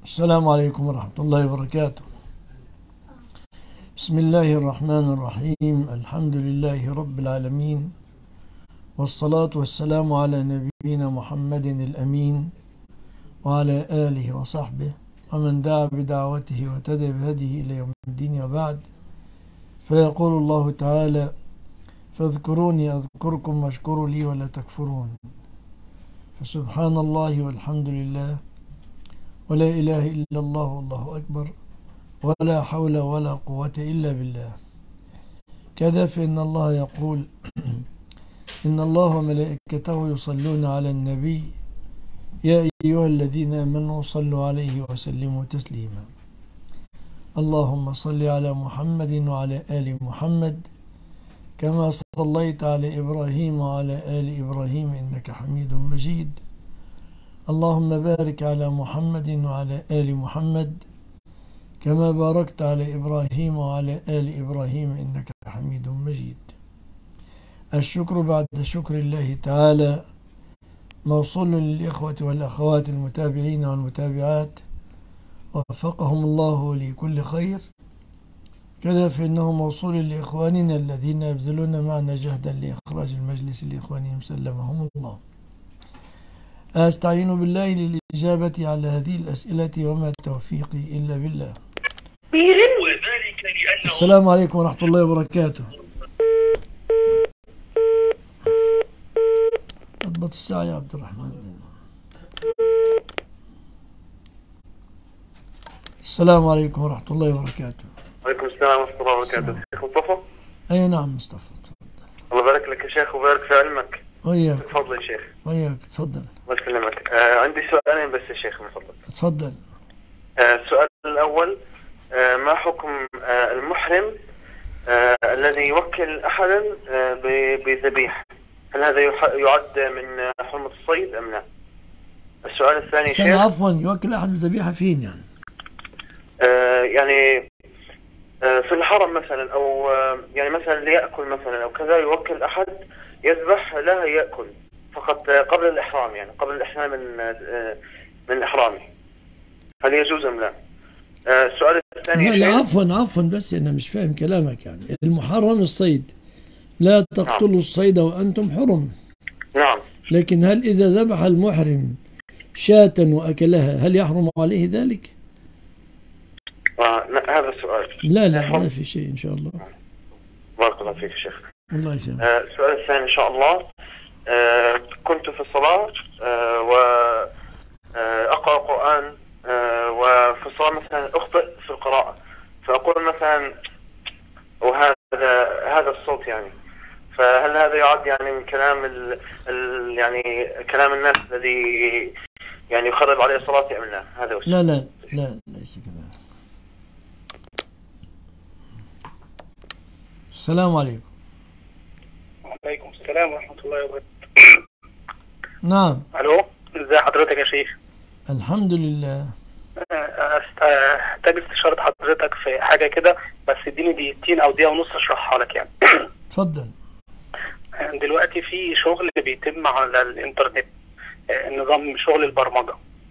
السلام عليكم ورحمة الله وبركاته بسم الله الرحمن الرحيم الحمد لله رب العالمين والصلاة والسلام على نبينا محمد الأمين وعلى آله وصحبه ومن دعا بدعوته وتدى بهديه إلى يوم الدين وبعد فيقول الله تعالى فاذكروني أذكركم واشكروا لي ولا تكفرون فسبحان الله والحمد لله ولا إله إلا الله والله أكبر ولا حول ولا قوة إلا بالله كذا فإن الله يقول إن الله وملائكته يصلون على النبي يا أيها الذين آمنوا صلوا عليه وسلموا تسليما اللهم صل على محمد وعلى آل محمد كما صليت على إبراهيم وعلى آل إبراهيم إنك حميد مجيد اللهم بارك على محمد وعلى آل محمد كما باركت على إبراهيم وعلى آل إبراهيم إنك حميد مجيد الشكر بعد شكر الله تعالى موصول للإخوة والأخوات المتابعين والمتابعات وفقهم الله لكل خير كذا فإنه موصول لإخواننا الذين يبذلون معنا جهدا لإخراج المجلس لإخوانهم سلمهم الله أستعين بالله للإجابة على هذه الأسئلة وما توفيقي إلا بالله السلام عليكم ورحمة الله وبركاته اضبط الساعة يا عبد الرحمن السلام عليكم ورحمة الله وبركاته وعليكم السلام ورحمة الله وبركاته شيخ مصطفى أي نعم مصطفى تفضل الله يبارك لك يا شيخ ويبارك في علمك وياك تفضل يا شيخ وياك تفضل الله يسلمك آه عندي سؤالين بس يا شيخ من فضلك تفضل آه السؤال الأول آه ما حكم آه المحرم آه الذي يوكل أحدا آه ب- بذبيح هل هذا يح- يعد من حرمة الصيد أم لا؟ السؤال الثاني سنة شيخ عفوا يوكل أحد بذبيحة فين يعني آه يعني آه في الحرم مثلا أو آه يعني مثلا ليأكل مثلا أو كذا يوكل أحد يذبح لا يأكل فقط آه قبل الإحرام يعني قبل الإحرام من آه من إحرامه هل يجوز أم لا؟ آه السؤال الثاني لا يا لا شيخ عفوا عفوا بس أنا مش فاهم كلامك يعني المحرم الصيد لا تقتلوا الصيد وأنتم حرم نعم لكن هل إذا ذبح المحرم شاة وأكلها هل يحرم عليه ذلك؟ آه لا، هذا السؤال لا لا ما في شيء إن شاء الله بارك الله فيك يا شيخ الله يسلمك آه، السؤال الثاني إن شاء الله آه، كنت في الصلاة آه، وأقرأ قرآن آه، وفي الصلاة مثلا أخطئ في القراءة فأقول مثلا وهذا هذا الصوت يعني فهل هذا يعد يعني من كلام ال ال يعني كلام الناس الذي يعني يخرب عليه صلاتي أم لا؟ هذا هو السؤال. لا لا لا ليس كذلك السلام عليكم وعليكم السلام ورحمة الله وبركاته نعم ألو ازي حضرتك يا شيخ الحمد لله أست- أحتاج استشارة حضرتك في حاجة كده بس اديني دقيقتين أو دقيقة ونص أشرحها لك يعني تفضل دلوقتي في شغل بيتم على الإنترنت آه، نظام شغل البرمجة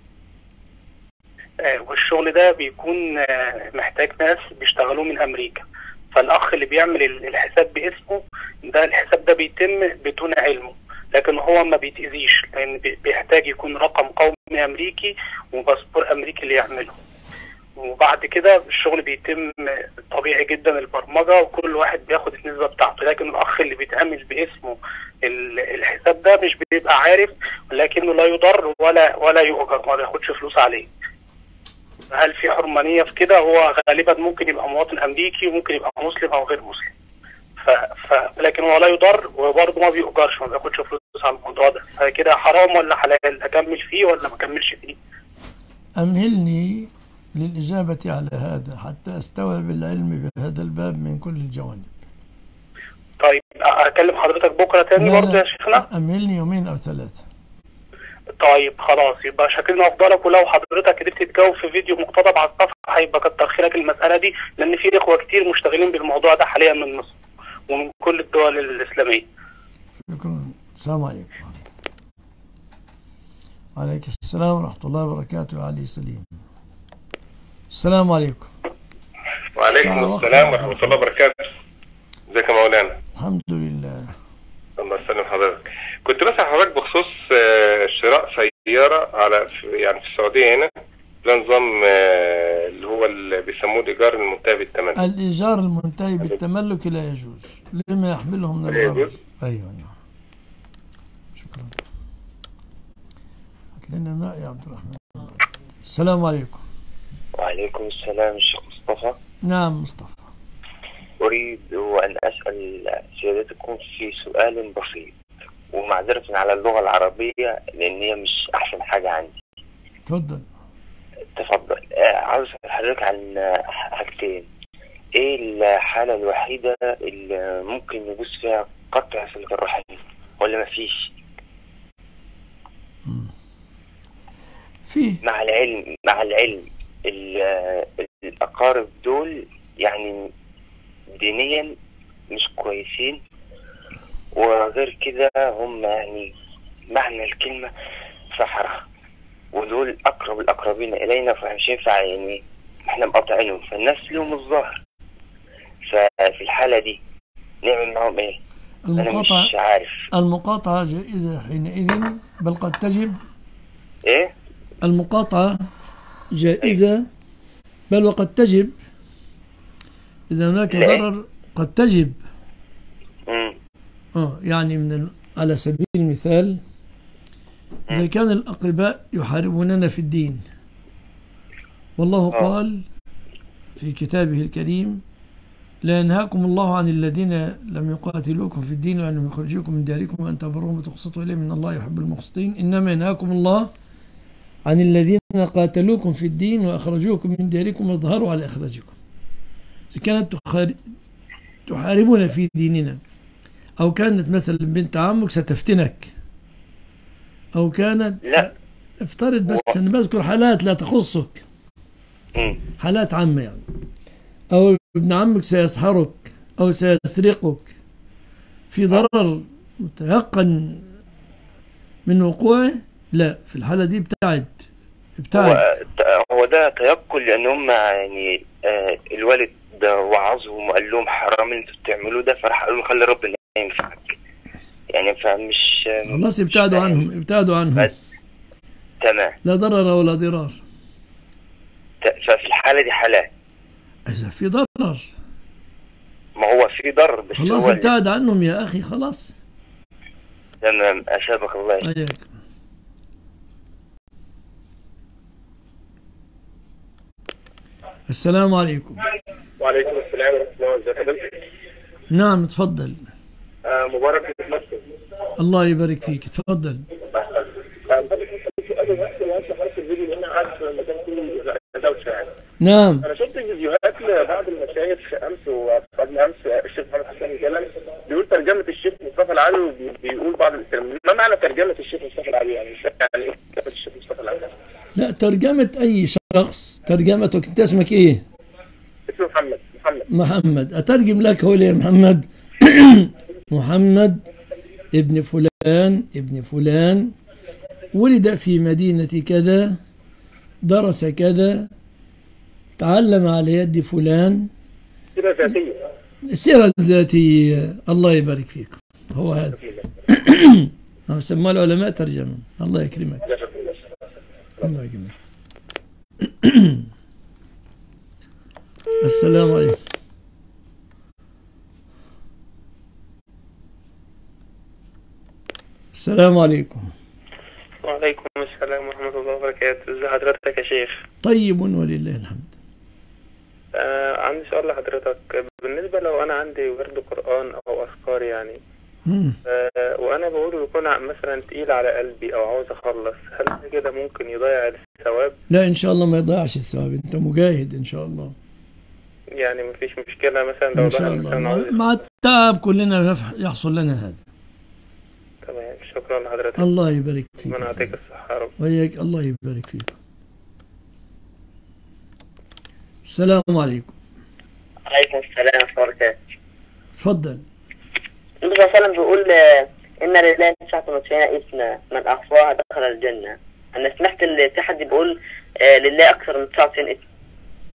آه، والشغل ده بيكون آه، محتاج ناس بيشتغلوه من أمريكا فالأخ اللي بيعمل ال- الحساب باسمه ده الحساب ده بيتم بدون علمه لكن هو ما بيتأذيش لأن بي- بيحتاج يكون رقم قومي أمريكي وباسبور أمريكي اللي يعمله وبعد كده الشغل بيتم طبيعي جدا البرمجة وكل واحد بياخد النسبة بتاعته لكن الأخ اللي بيتعمل باسمه ال- الحساب ده مش بيبقى عارف لكنه لا يضر ولا ولا يؤجر ما بياخدش فلوس عليه هل في حرمانية في كده هو غالبا ممكن يبقى مواطن أمريكي وممكن يبقى مسلم أو غير مسلم ف... ف... لكن هو لا يضر وبرضه ما بيؤجرش ما بياخدش فلوس على الموضوع ده فكده حرام ولا حلال أكمل فيه ولا ما أكملش فيه أمهلني للإجابة على هذا حتى أستوعب العلم بهذا الباب من كل الجوانب طيب أكلم حضرتك بكرة تاني لا، برضه لا، يا شيخنا أمهلني يومين أو ثلاثة طيب خلاص يبقى شاكرين افضلك ولو حضرتك قدرت تجاوب في فيديو مقتضب على الصفحه هيبقى كتر خيرك المساله دي لان في اخوه كتير مشتغلين بالموضوع ده حاليا من مصر ومن كل الدول الاسلاميه شكرا السلام عليكم وعليك السلام ورحمة الله وبركاته يا علي سليم السلام عليكم وعليكم السلام ورحمة الله وبركاته ازيك يا مولانا الحمد لله الله يسلم حضرتك كنت بسأل حضرتك بخصوص آه، شراء سيارة على في- يعني في السعودية هنا ده نظام آه، اللي هو اللي بيسموه الإيجار المنتهي بالثمن الإيجار المنتهي بالتملك لا يجوز لما يحمله من لا الضرر يجوز؟ أيوة نعم شكرا هات لنا ماء يا عبد الرحمن السلام عليكم وعليكم السلام الشيخ مصطفى نعم مصطفى أريد أن أسأل سيادتكم في سؤال بسيط ومعذرة على اللغة العربية لأن هي مش أحسن حاجة عندي تفضل تفضل آه، عاوز أسأل حضرتك عن آه، حاجتين إيه الحالة الوحيدة اللي ممكن يجوز فيها قطع صلة الرحم ولا مفيش فيه مع العلم مع العلم ال- الأقارب دول يعني دينيا مش كويسين وغير كده هم يعني معنى الكلمة سحرة ودول أقرب الأقربين إلينا فمش ينفع يعني إحنا مقاطعينهم فالناس لهم الظاهر ففي الحالة دي نعمل معاهم إيه؟ أنا المقاطعة مش عارف المقاطعة جائزة حينئذ بل قد تجب إيه؟ المقاطعة جائزة بل وقد تجب إذا هناك لا. ضرر قد تجب مم. آه يعني من ال... على سبيل المثال إذا كان الأقرباء يحاربوننا في الدين والله آه. قال في كتابه الكريم لا ينهاكم الله عن الذين لم يقاتلوكم في الدين ولم يخرجوكم من دياركم وأن تبروهم وتقسطوا إليهم إن الله يحب المقسطين إنما ينهاكم الله عن الذين قاتلوكم في الدين وأخرجوكم من دياركم وظهروا على إخراجكم إذا كانت تخار... تحاربون في ديننا أو كانت مثلا بنت عمك ستفتنك أو كانت لا. افترض بس أنا بذكر حالات لا تخصك مم. حالات عامة يعني أو ابن عمك سيسحرك أو سيسرقك في ضرر متيقن من وقوعه لا في الحالة دي ابتعد ابتعد هو هو ده تيقن لان هم يعني آه الوالد ده وعظهم وقال لهم حرام اللي انتوا بتعملوه ده فراح قالوا له خلي ربنا ينفعك يعني فمش خلاص ابتعدوا عنهم ابتعدوا عنهم بس. تمام لا ضرر ولا ضرار ت- ففي الحاله دي حالات إذا في ضرر ما هو في ضرر بس خلاص هو اللي- ابتعد عنهم يا أخي خلاص تمام اسابك الله أياك السلام عليكم وعليكم السلام ورحمة الله وبركاته نعم تفضل آه، مبارك متمثل الله يبارك فيك تفضل سؤال بس لو حضرتك الفيديو اللي انا قاعد في مكان فيه دوشه يعني نعم انا شفت فيديوهات لبعض المشايخ امس وقبل امس الشيخ محمد حسين الجلال بيقول ترجمه الشيخ مصطفى العلي وبيقول بعض الكلام ما معنى ترجمه الشيخ مصطفى العلي يعني مش فاهم يعني ايه ترجمه الشيخ مصطفى العلي لا ترجمة أي شخص ترجمتك أنت اسمك إيه اسمه محمد محمد محمد أترجم لك هو ليه محمد محمد ابن فلان ابن فلان ولد في مدينة كذا درس كذا تعلم على يد فلان كده ذاتيه السيرة الذاتية الله يبارك فيك هو هذا هو سماه العلماء ترجمة الله يكرمك الله يكرمك السلام عليكم السلام عليكم وعليكم السلام ورحمة الله وبركاته ازي حضرتك يا شيخ طيب ولله الحمد آه عندي سؤال لحضرتك بالنسبة لو أنا عندي ورد قرآن أو أذكار يعني مم. آه وأنا بقول يكون مثلا تقيل على قلبي أو عاوز أخلص هل ده كده ممكن يضيع الثواب لا إن شاء الله ما يضيعش الثواب أنت مجاهد إن شاء الله يعني مفيش مشكلة مثلا لو إن شاء الواحد الله مثلا مع- عاوز مع التعب كلنا يف- يحصل لنا هذا تمام شكرا لحضرتك الله يبارك فيك ربنا يعطيك الصحة يا رب وياك الله يبارك فيك السلام عليكم عليكم السلام ورحمة الله وبركاته. تفضل النبي صلى الله عليه وسلم بيقول آه، إن لله 99 اسما من أحصاها دخل الجنة. أنا سمعت إن في حد بيقول آه، لله أكثر من 99 اسم.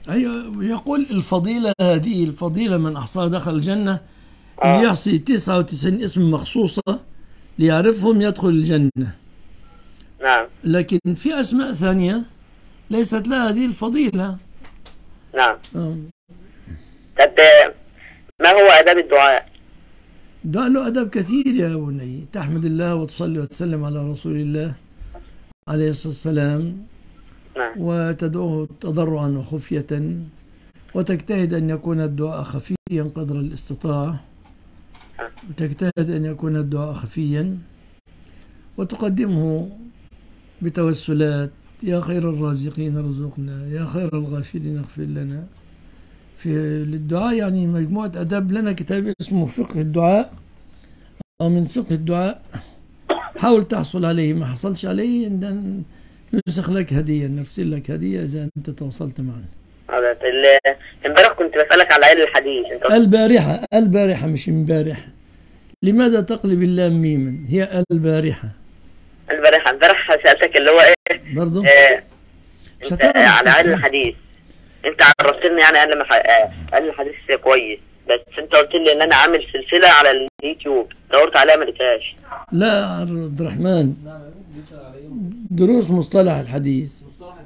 أيوة يقول الفضيلة هذه الفضيلة من أحصاها دخل الجنة آه. اللي يحصي 99 اسم مخصوصة ليعرفهم يدخل الجنة نعم لكن في أسماء ثانية ليست لها هذه الفضيلة نعم آه. طب آه، ما هو آداب الدعاء؟ دعاء له أدب كثير يا بني تحمد الله وتصلي وتسلم على رسول الله عليه الصلاة والسلام نعم وتدعوه تضرعا وخفية وتجتهد أن يكون الدعاء خفيا قدر الاستطاعة وتجتهد أن يكون الدعاء خفيا وتقدمه بتوسلات يا خير الرازقين ارزقنا يا خير الغافلين اغفر لنا في للدعاء يعني مجموعة أدب لنا كتاب اسمه فقه الدعاء أو من فقه الدعاء حاول تحصل عليه ما حصلش عليه ن- نسخ لك هدية نرسل لك هدية إذا أنت تواصلت معنا هذا ال- امبارح كنت بسألك على علم الحديث انت قلت البارحة البارحة مش امبارح لماذا تقلب اللام ميما هي البارحة امبارح امبارح سألتك اللي هو ايه برضو آه، انت شطارة. آه، على علم الحديث انت عرفتني يعني علم الح- آه، علم الحديث كويس بس انت قلت لي ان انا عامل سلسلة على اليوتيوب دورت عليها ما لقيتهاش لا عبد الرحمن دروس مصطلح الحديث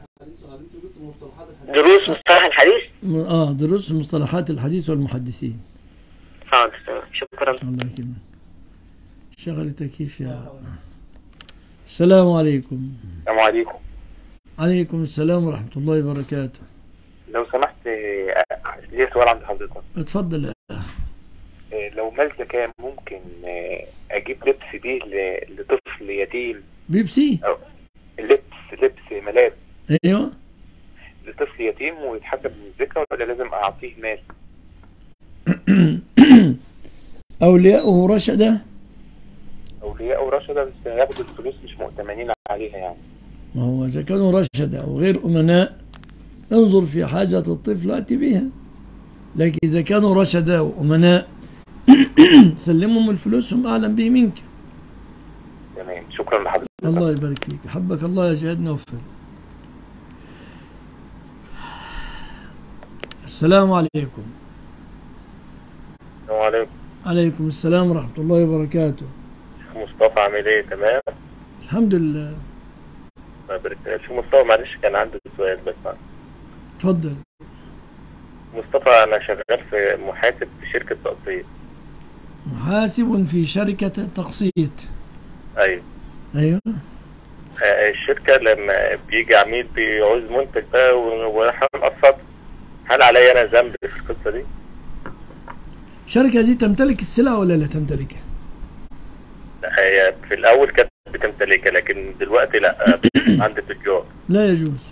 دروس مصطلح الحديث م- اه دروس مصطلحات الحديث والمحدثين حاضر تمام. شكرا الله يكرمك شغل تكييف يا السلام عليكم السلام عليكم عليكم السلام ورحمة الله وبركاته لو سمحت آه، ليا سؤال عند حضرتك اتفضل يا آه، لو مال زكاة ممكن آه، اجيب لبس بيه ل- لطفل يتيم بيبسي لبس لبس ملابس ايوه لطفل يتيم ويتحسب من الزكاة ولا لازم اعطيه مال أولياؤه رشدة اولياء ورشدة بس هياخدوا الفلوس مش مؤتمنين عليها يعني ما هو إذا كانوا رشدة أو غير أمناء انظر في حاجة الطفل أتي بها لكن إذا كانوا رشدة وأمناء سلمهم الفلوس هم أعلم به منك تمام شكرا لحضرتك الله يبارك فيك حبك الله يا جهاد نوفل السلام عليكم السلام عليكم عليكم السلام ورحمة الله وبركاته مصطفى عامل ايه تمام الحمد لله الله يبارك فيك شو مصطفى معلش كان عندي سؤال بس تفضل مصطفى انا شغال في محاسب في شركة تقسيط محاسب في شركة تقسيط ايوه أيوه آه، الشركة لما بيجي عميل بيعوز منتج بقى و- واحنا نقسط هل عليا انا ذنب في القصة دي؟ الشركة دي تمتلك السلعة ولا لا تمتلكها لا، هي في الاول كانت بتمتلكها لكن دلوقتي لا آه، عند تجار لا يجوز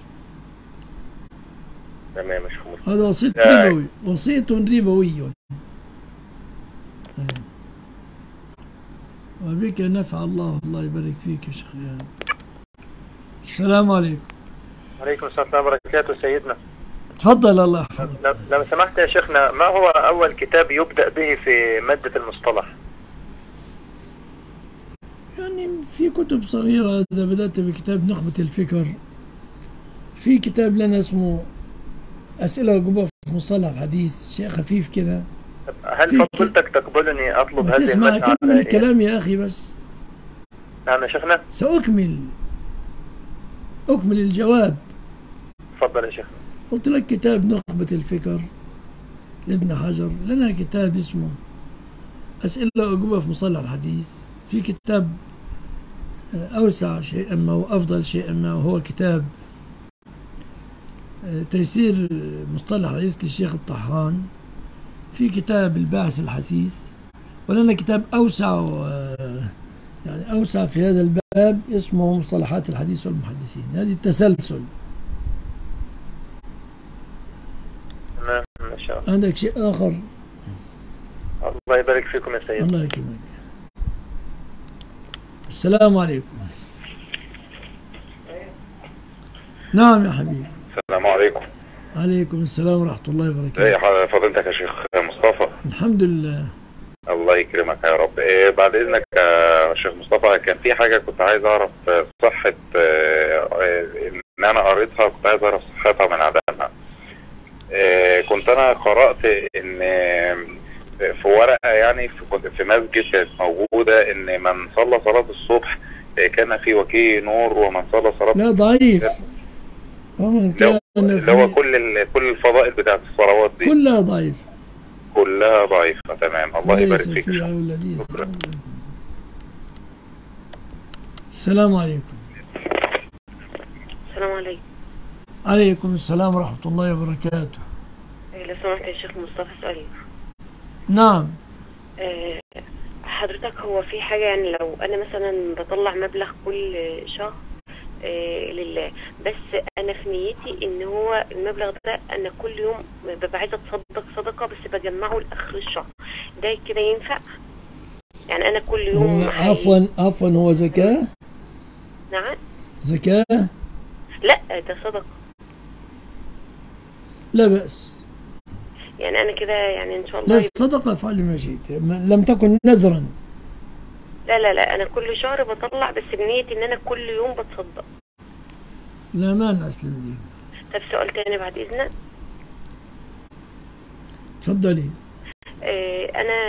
تمام مش مصطفى هذا وسيط لا. ربوي وسيط ربوي أيوه. وبك نفع الله الله يبارك فيك يا شيخ إيهاب. السلام عليكم عليكم السلام ورحمة الله وبركاته سيدنا تفضل الله يحفظك. لو لو سمحت يا شيخنا ما هو أول كتاب يبدأ به في مادة المصطلح يعني في كتب صغيرة إذا بدأت بكتاب نخبة الفكر في كتاب لنا اسمه أسئلة وأجوبة في مصطلح الحديث شيء خفيف كده هل في- فضلتك تقبلني أطلب ما هذه تسمع المادة كمل على- الكلام يا أخي بس نعم يا شيخنا سأكمل أكمل الجواب تفضل يا شيخنا قلت لك كتاب نخبة الفكر لابن حجر لنا كتاب اسمه أسئلة وأجوبة في مصطلح الحديث في كتاب آه، أوسع شيئا ما وأفضل شيئا ما وهو كتاب آه، تيسير مصطلح الحديث للشيخ الطحان في كتاب الباعث الحثيث ولنا كتاب أوسع و- يعني أوسع في هذا الباب اسمه مصطلحات الحديث والمحدثين هذه التسلسل تمام إن شاء الله عندك شيء آخر الله يبارك فيكم يا سيدنا الله يكرمك السلام عليكم نعم يا حبيبي السلام عليكم عليكم السلام ورحمة الله ازي وبركاته ح- فضيلتك يا شيخ مصطفى الحمد لله الله يكرمك يا رب إيه بعد اذنك يا شيخ مصطفى كان في حاجه كنت عايز اعرف آه، صحه آه، آه، ان انا قريتها كنت عايز اعرف صحتها من عدمها قرأت ان في ورقة يعني في كنت في مسجد كانت موجودة ان من صلى صلاة الصبح كان في وكيه نور ومن صلى صلاة لا ضعيف ومن لو- كان اللي هو في كل ال- كل الفضائل بتاعت الصلوات دي كلها ضعيف كلها ضعيفة تمام الله يبارك وليس فيك فيها الذين شكرا. السلام عليكم السلام عليكم عليكم السلام ورحمة الله وبركاته إيه، لو سمحت يا شيخ مصطفى سؤال نعم آه، حضرتك هو في حاجة يعني لو أنا مثلا بطلع مبلغ كل شهر آه، لله بس أنا في نيتي إن هو المبلغ ده أنا كل يوم ببقى عايزة أتصدق صدقة بس بجمعه لآخر الشهر ده كده ينفع؟ يعني أنا كل يوم هو حي- عفوا عفوا هو زكاة نعم زكاة لا ده صدقة لا بأس يعني أنا كده يعني إن شاء الله لا يبقى- الصدقة افعل ما شئت ما- لم تكن نذرا لا لا لا أنا كل شهر بطلع بس بنيتي إن أنا كل يوم بتصدق لا ما أسلم لي طب سؤال تاني بعد إذنك تفضلي آه، انا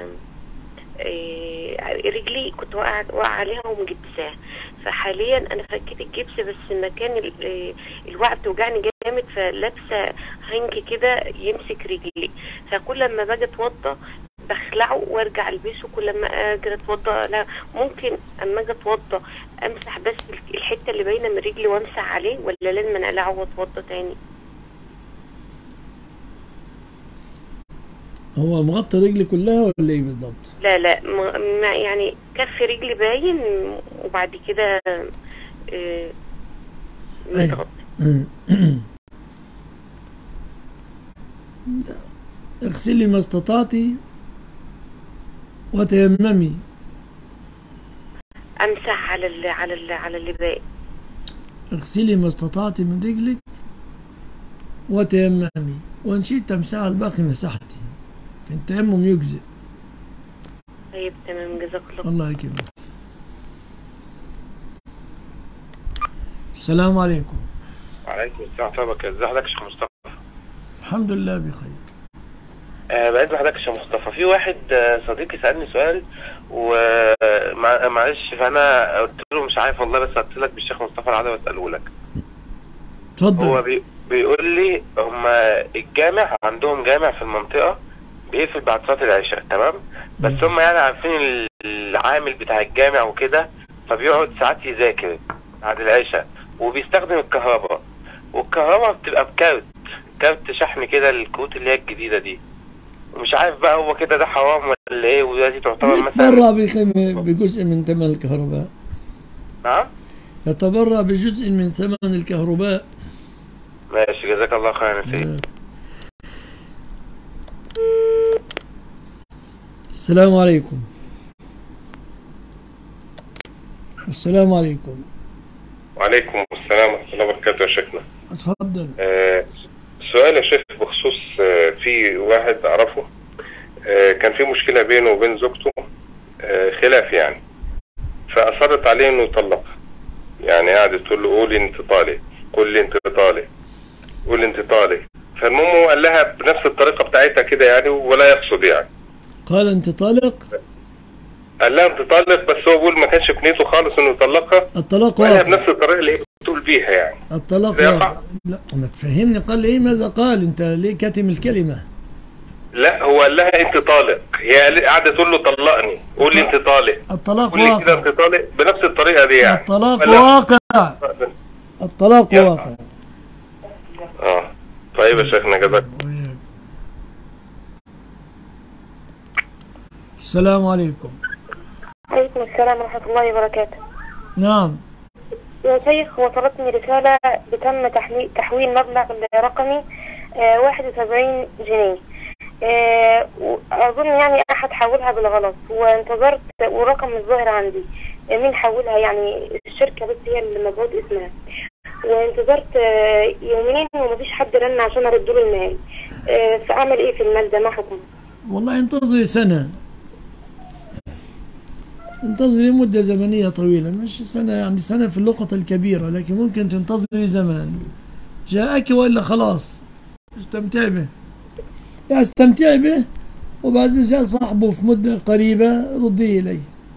آه، رجلي كنت واقعه واقعه عليها ومجبساها فحاليا انا فكيت الجبس بس مكان ال- آه، الوعي بتوجعني جامد فلابسه هنج كده يمسك رجلي فكل ما باجي اتوضى بخلعه وارجع البسه كل ما اجي اتوضى لا ممكن اما اجي اتوضى امسح بس الحته اللي باينه من رجلي وامسح عليه ولا لازم أنا اقلعه واتوضى تاني هو مغطي رجلي كلها ولا ايه بالضبط؟ لا لا ما ما- يعني كف رجلي باين وبعد كده آه، متغطي اغسلي ما استطعتي وتيممي امسح على ال على ال على اللي باقي اغسلي ما استطعت من رجلك وتيممي وان شئت تمسح الباقي مسحتي التيمم يجزئ طيب تمام جزاك الله الله يكرمك السلام عليكم وعليكم السلام ورحمة الله وبركاته ازي حضرتك يا شيخ مصطفى الحمد لله بخير آه بعد حضرتك يا شيخ مصطفى في واحد آه صديقي سألني سؤال ومعلش فانا قلت له مش عارف والله بس قلت لك بالشيخ مصطفى العادة واساله لك اتفضل هو بي بيقول لي هما الجامع عندهم جامع في المنطقة بيقفل بعد صلاة العشاء تمام بس هم يعني عارفين ال- العامل بتاع الجامع وكده فبيقعد ساعات يذاكر بعد العشاء وبيستخدم الكهرباء والكهرباء بتبقى بكارت كارت شحن كده الكروت اللي هي الجديدة دي ومش عارف بقى هو كده ده حرام ولا ايه ودلوقتي تعتبر مثلا يتبرع بخم- بجزء من ثمن الكهرباء نعم يتبرع بجزء من ثمن الكهرباء ماشي جزاك الله خيرا يا سيدي السلام عليكم السلام عليكم وعليكم السلام ورحمة الله وبركاته يا شيخنا اتفضل آه، سؤال يا شيخ بخصوص آه، في واحد أعرفه آه، كان في مشكلة بينه وبين زوجته آه، خلاف يعني فأصرت عليه إنه يطلقها يعني قعدت تقول له قولي أنت طالق قول لي أنت طالق قول أنت طالق فالمهم هو قال لها بنفس الطريقة بتاعتها كده يعني ولا يقصد يعني قال انت طالق قال لها أنت طالق بس هو بيقول ما كانش في نيته خالص إنه يطلقها الطلاق وقالها واقع بنفس الطريقة اللي هي بتقول بيها يعني الطلاق ده واقع يقع. لا ما تفهمني قال ايه ماذا قال انت ليه كاتم الكلمة لا هو قال لها انت طالق هي قال- قاعده تقول له طلقني قول لي انت طالق الطلاق قول لي كده واقع انت طالق بنفس الطريقه دي يعني الطلاق ولا- واقع الطلاق يقع. واقع اه طيب يا شيخنا جزاك وياك. السلام عليكم عليكم السلام ورحمة الله وبركاته نعم يا شيخ وصلتني رسالة بتم تحويل, تحويل مبلغ رقمي آه، واحد وسبعين جنيه آه، وأظن يعني أحد حولها بالغلط وانتظرت والرقم مش ظاهر عندي آه، مين حولها يعني الشركة بس هي اللي مبعوث اسمها وانتظرت آه، يومين ومفيش حد رن عشان أرد له المال آه، فأعمل إيه في المال ده ما حكم والله انتظري سنة انتظري مدة زمنية طويلة مش سنة يعني سنة في اللقطة الكبيرة لكن ممكن تنتظري زمان جاءك وإلا خلاص استمتع به استمتعي به وبعد إذا جاء صاحبه في مدة قريبة رديه إليه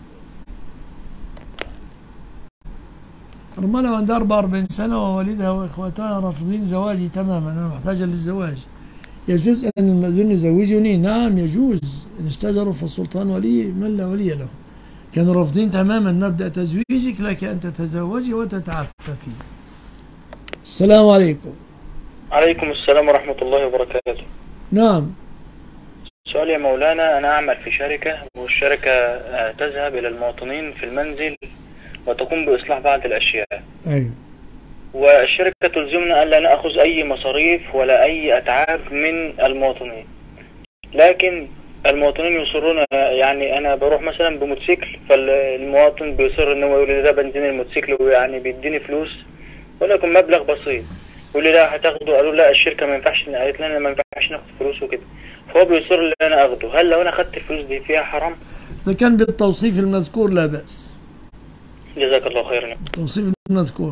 رمانة عندها 44 سنة ووالدها وإخواتها رافضين زواجي تماما أنا محتاجة للزواج يجوز أن المأذون يزوجني نعم يجوز إن اشتجروا فالسلطان ولي من لا ولي له كانوا رافضين تماما مبدأ تزويجك لك أن تتزوجي وتتعففي السلام عليكم عليكم السلام ورحمة الله وبركاته نعم سؤال يا مولانا أنا أعمل في شركة والشركة آه، تذهب إلى المواطنين في المنزل وتقوم بإصلاح بعض الأشياء أيوه والشركة تلزمنا ألا نأخذ أي مصاريف ولا أي أتعاب من المواطنين لكن المواطنين يصرون يعني أنا بروح مثلا بموتوسيكل فالمواطن بيصر إن هو يقول لي ده بنزين الموتوسيكل ويعني بيديني فلوس ولكن مبلغ بسيط يقول لي لا هتاخده قالوا لا الشركة ما ينفعش قالت لنا ما ينفعش ناخد فلوس وكده فهو بيصر ان انا اخده هل لو انا خدت الفلوس دي فيها حرام إذا كان بالتوصيف المذكور لا بأس جزاك الله خيرا التوصيف المذكور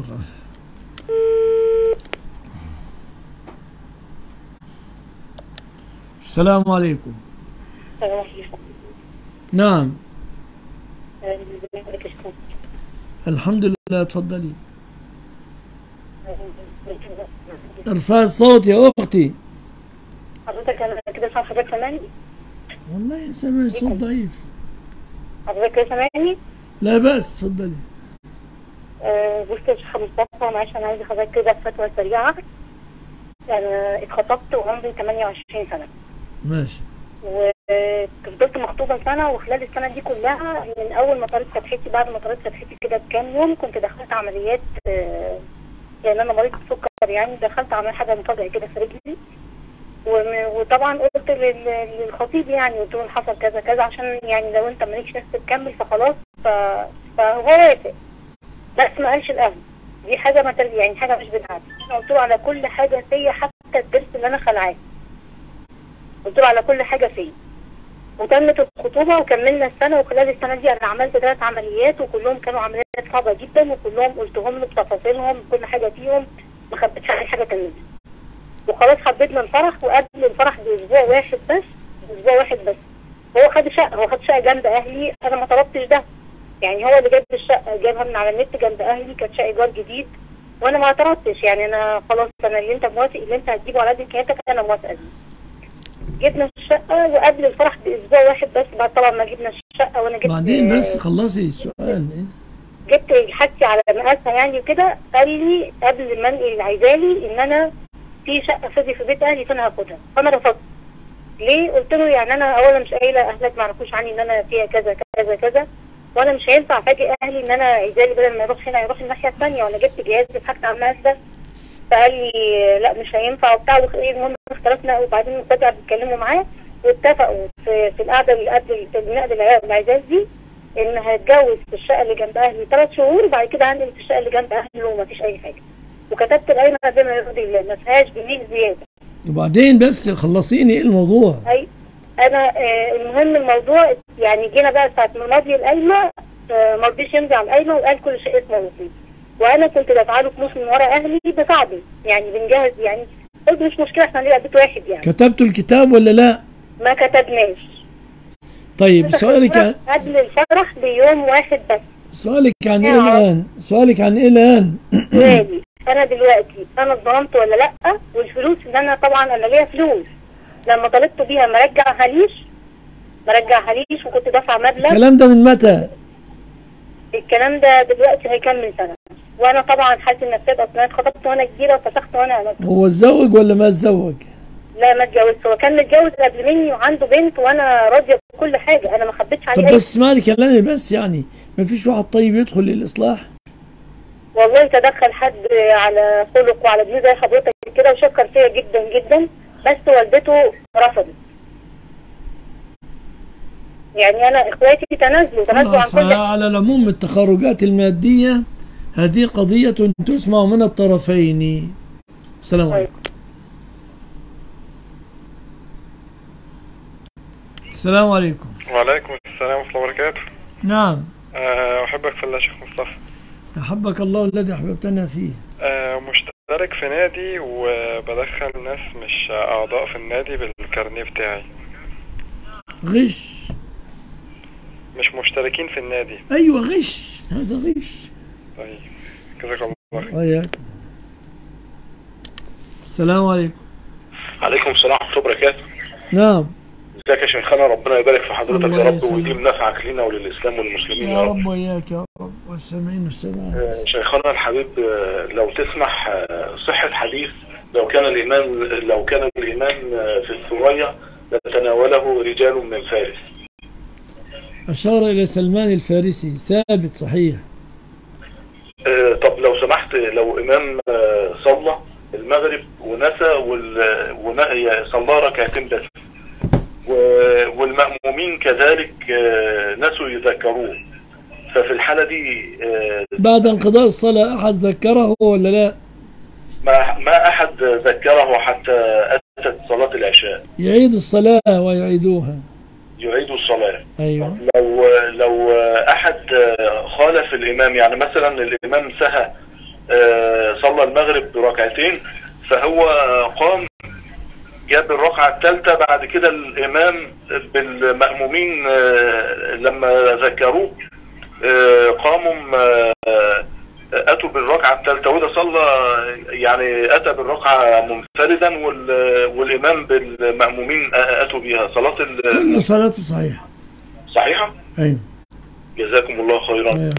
السلام عليكم نعم الحمد لله تفضلي ارفع الصوت يا أختي حضرتك انا كده سامع حضرتك سامعني والله سامع صوت ضعيف حضرتك كده سامعني لا بأس تفضلي آه، بص يا شيخ مصطفى معلش انا عايزه حضرتك كده فتوى سريعه انا اتخطبت وعمري 28 سنه ماشي وفضلت مخطوبه سنه وخلال السنه دي كلها من اول ما طريت فتحتي بعد ما طريت فتحتي كده بكام يوم كنت دخلت عمليات آه، يعني انا مريض بالسكر يعني دخلت عمليه حاجه مفاجئه كده في رجلي وم- وطبعا قلت لل- للخطيب يعني قلت له إن حصل كذا كذا عشان يعني لو انت مالكش نفس تكمل فخلاص ف... فهو وافق بس ما قالش الاهل دي حاجه ما ترجع يعني حاجه مش بتاعتي انا قلت له على كل حاجه فيا حتى الضرس اللي انا خلعاه قلت له على كل حاجه فيا وتمت الخطوبه وكملنا السنه وخلال السنه دي انا عملت ثلاث عمليات وكلهم كانوا عمليات صعبه جدا وكلهم قلتهم له بتفاصيلهم كل حاجه فيهم ما خبيتش عليه حاجه كمان وخلاص حددنا الفرح وقبل الفرح باسبوع واحد بس باسبوع واحد بس هو خد شقه هو خد شقه جنب اهلي انا ما طلبتش ده يعني هو اللي جاب الشقه جابها من على النت جنب اهلي كانت شقه ايجار جديد وانا ما اعترضتش يعني انا خلاص انا اللي انت موافق اللي انت هتجيبه على قد امكانياتك انا موافقه بيه جبنا الشقه وقبل الفرح باسبوع واحد بس بعد طبعا ما جبنا الشقه وانا جبت بعدين بس خلصي السؤال إيه؟ جبت حاجتي على مقاسها يعني وكده قال لي قبل ما انقل عايزالي ان انا في شقه فاضيه في بيت اهلي فانا هاخدها فانا رفضت ليه قلت له يعني انا اولا مش قايله اهلك ما يعرفوش عني ان انا فيها كذا كذا كذا وانا مش هينفع افاجئ اهلي ان انا عايزالي بدل ما يروح هنا يروح الناحيه الثانيه وانا جبت جهاز بحاجتي على المقاس ده فقال لي لا مش هينفع وبتاع وخ- إيه المهم اختلفنا وبعدين فجاه بيتكلموا معاه واتفقوا في, في القعده اللي قبل في نقد العزاز دي ان هتجوز في الشقه اللي جنب اهلي ثلاث شهور وبعد كده هنقل في الشقه اللي جنب اهله ومفيش اي حاجه وكتبت القايمه بما يرضي الله ما فيهاش جنيه زياده وبعدين بس خلصيني ايه الموضوع اي انا آه المهم الموضوع يعني جينا بقى ساعه ما ماضي القايمه آه ما رضيش يمضي على القايمه وقال كل شيء اسمه نصيب وانا كنت دافعه له فلوس من ورا اهلي بساعده يعني بنجهز يعني قلت مش مشكله احنا هنبقى بيت واحد يعني كتبتوا الكتاب ولا لا ما كتبناش طيب سؤالك عن قبل الفرح بيوم واحد بس سؤالك عن ايه الان سؤالك عن ايه الان سؤالي انا دلوقتي انا اتظلمت ولا لا والفلوس اللي انا طبعا انا ليا فلوس لما طلبت بيها ما رجعهاليش ما رجعهاليش وكنت دافعه مبلغ الكلام ده من متى الكلام ده دلوقتي هيكمل سنه وانا طبعا حالتي النفسيه اصلا أنا اتخطبت وانا كبيره وفسخت وانا هو اتزوج ولا ما اتزوج لا ما اتجوزت هو كان متجوز قبل مني وعنده بنت وانا راضيه بكل حاجه انا ما خبيتش عليه طب أي بس اسمعني كلامي بس يعني ما فيش واحد طيب يدخل للاصلاح والله تدخل حد على خلق وعلى دين زي حضرتك كده وشكر فيا جدا جدا بس والدته رفضت يعني انا اخواتي تنازلوا تنازلوا عن خلاص كل على العموم التخرجات المادية هذه قضية تسمع من الطرفين السلام عليكم السلام عليكم وعليكم السلام ورحمة الله وبركاته نعم أه أحبك في الله شيخ مصطفى أحبك الله الذي أحببتنا فيه أه مشتاق مشترك في نادي وبدخل ناس مش أعضاء في النادي بالكارنيه بتاعي غش مش مشتركين في النادي أيوة غش هذا غش طيب جزاك الله خير وياك السلام عليكم عليكم السلام ورحمة الله وبركاته نعم ازيك يا شيخنا ربنا يبارك في حضرتك الله يا رب يسلمك. ويجيب نفعك لينا وللإسلام والمسلمين يا رب وياك يا رب والسامعين والسامعات آه، شيخنا الحبيب آه، لو تسمح آه، صحة حديث لو كان الإيمان لو كان الإيمان آه، في الثريا لتناوله رجال من فارس أشار إلى سلمان الفارسي ثابت صحيح آه، طب لو سمحت لو إمام آه، صلى المغرب ونسى وال- ون- صلى ركعتين بس و- والمأمومين كذلك آه، نسوا يذكروه ففي الحالة دي آه، بعد انقضاء الصلاة أحد ذكره ولا لا ما ما أحد ذكره حتى أتت صلاة العشاء يعيد الصلاة ويعيدوها يعيد الصلاة أيوة لو لو أحد خالف الإمام يعني مثلا الإمام سهى آه، صلى المغرب بركعتين فهو قام جاب الركعة الثالثة بعد كده الإمام بالمأمومين آه، لما ذكروه آه، قاموا آه، أتوا بالركعة الثالثة وده صلى يعني أتى بالركعة منفردا وال- والإمام بالمأمومين أتوا بها صلاة ال- كل صلاته صحيحة صحيحة أيوة جزاكم الله خيرا وياك.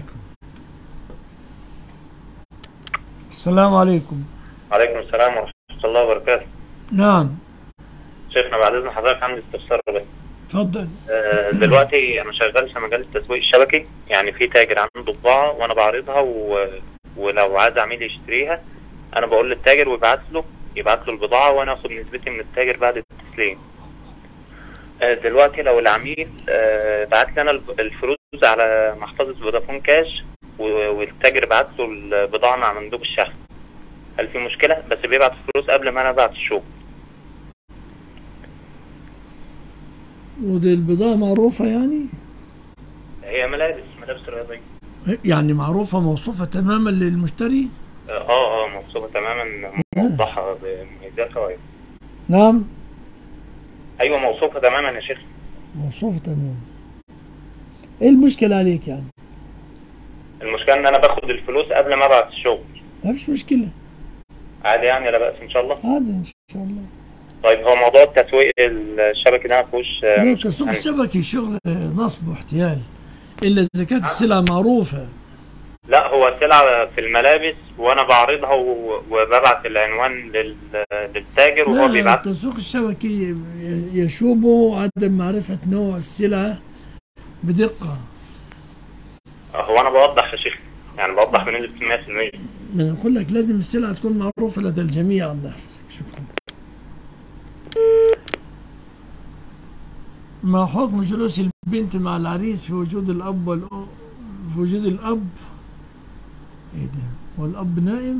السلام عليكم عليكم السلام ورحمة الله وبركاته نعم شيخنا بعد إذن حضرتك عندي استفسار بس تفضل آه، دلوقتي أنا شغال في مجال التسويق الشبكي يعني في تاجر عنده بضاعة وأنا بعرضها و... ولو عايز عميل يشتريها أنا بقول للتاجر ويبعت له يبعت له البضاعة وأنا آخد نسبتي من التاجر بعد التسليم آه، دلوقتي لو العميل آه، بعت لي أنا الب- الفلوس على محفظة فودافون كاش و- والتاجر بعت له البضاعة مع مندوب الشحن هل في مشكلة؟ بس بيبعت الفلوس قبل ما أنا أبعت الشغل ودي البضاعة معروفة يعني هي ملابس ملابس رياضية يعني معروفة موصوفة تماما للمشتري اه اه موصوفة تماما موضحة بميزاتها وعيوبها. نعم ايوه موصوفة تماما يا شيخ موصوفة تماما ايه المشكلة عليك يعني المشكلة ان انا باخد الفلوس قبل ما ابعت الشغل ما فيش مشكلة عادي يعني لا بأس ان شاء الله عادي ان شاء الله طيب هو موضوع التسويق الشبكي ده ما فيهوش آه، لا مش- التسويق يعني- الشبكي شغل نصب واحتيال الا اذا كانت السلعة معروفة لا هو سلعة في الملابس وانا بعرضها و- وببعت العنوان لل... للتاجر وهو لا بيبعت التسويق الشبكي يشوبه عدم معرفة نوع السلعة بدقة هو انا بوضح يا شيخ يعني بوضح بنسبة 100% من أقول لك لازم السلعة تكون معروفة لدى الجميع الله يحفظك شكرا ما حكم جلوس البنت مع العريس في وجود الأب والأم في وجود الأب إيه ده والأب نائم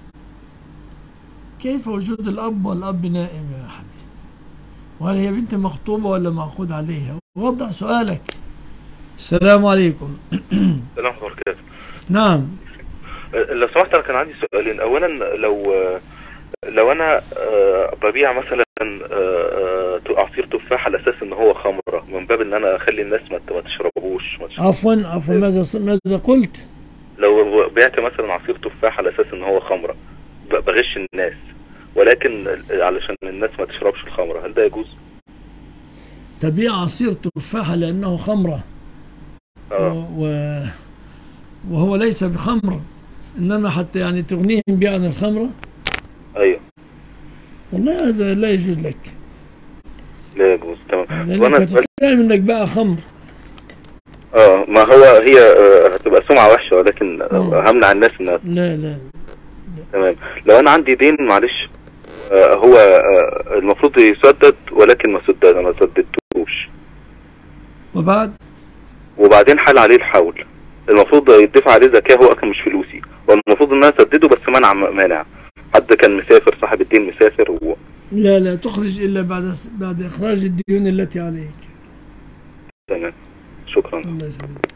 كيف وجود الأب والأب نائم يا حبيبي وهل هي بنت مخطوبة ولا معقود عليها وضع سؤالك السلام عليكم السلام ورحمة الله وبركاته نعم لو سمحت انا كان عندي سؤالين اولا لو لو انا آه، ببيع مثلا آه، آه، عصير تفاح على اساس ان هو خمره من باب ان انا اخلي الناس ما ما تشربوش ما تشربوش. عفوا عفوا ماذا ماذا قلت؟ لو بعت مثلا عصير تفاح على اساس ان هو خمره ب- بغش الناس ولكن علشان الناس ما تشربش الخمره هل ده يجوز؟ تبيع عصير تفاحة لأنه خمرة اه و... وهو ليس بخمر إنما حتى يعني تغنيهم بها عن الخمرة ايوه والله هذا لا يجوز لك لا يجوز تمام لأنك وانا سؤال- هتتهم إنك بقى خمر اه ما هو هي آه، هتبقى سمعه وحشه ولكن آه، همنع الناس انها لا لا تمام لو انا عندي دين معلش آه هو آه المفروض يسدد ولكن ما سدد ما سددتوش وبعد وبعدين حال عليه الحول المفروض يدفع عليه زكاه هو اصلا مش فلوسي والمفروض ان انا اسدده بس منع مانع حد كان مسافر صاحب الدين مسافر و... لا لا تخرج إلا بعد بعد إخراج الديون التي عليك تمام شكرا الله يسلمك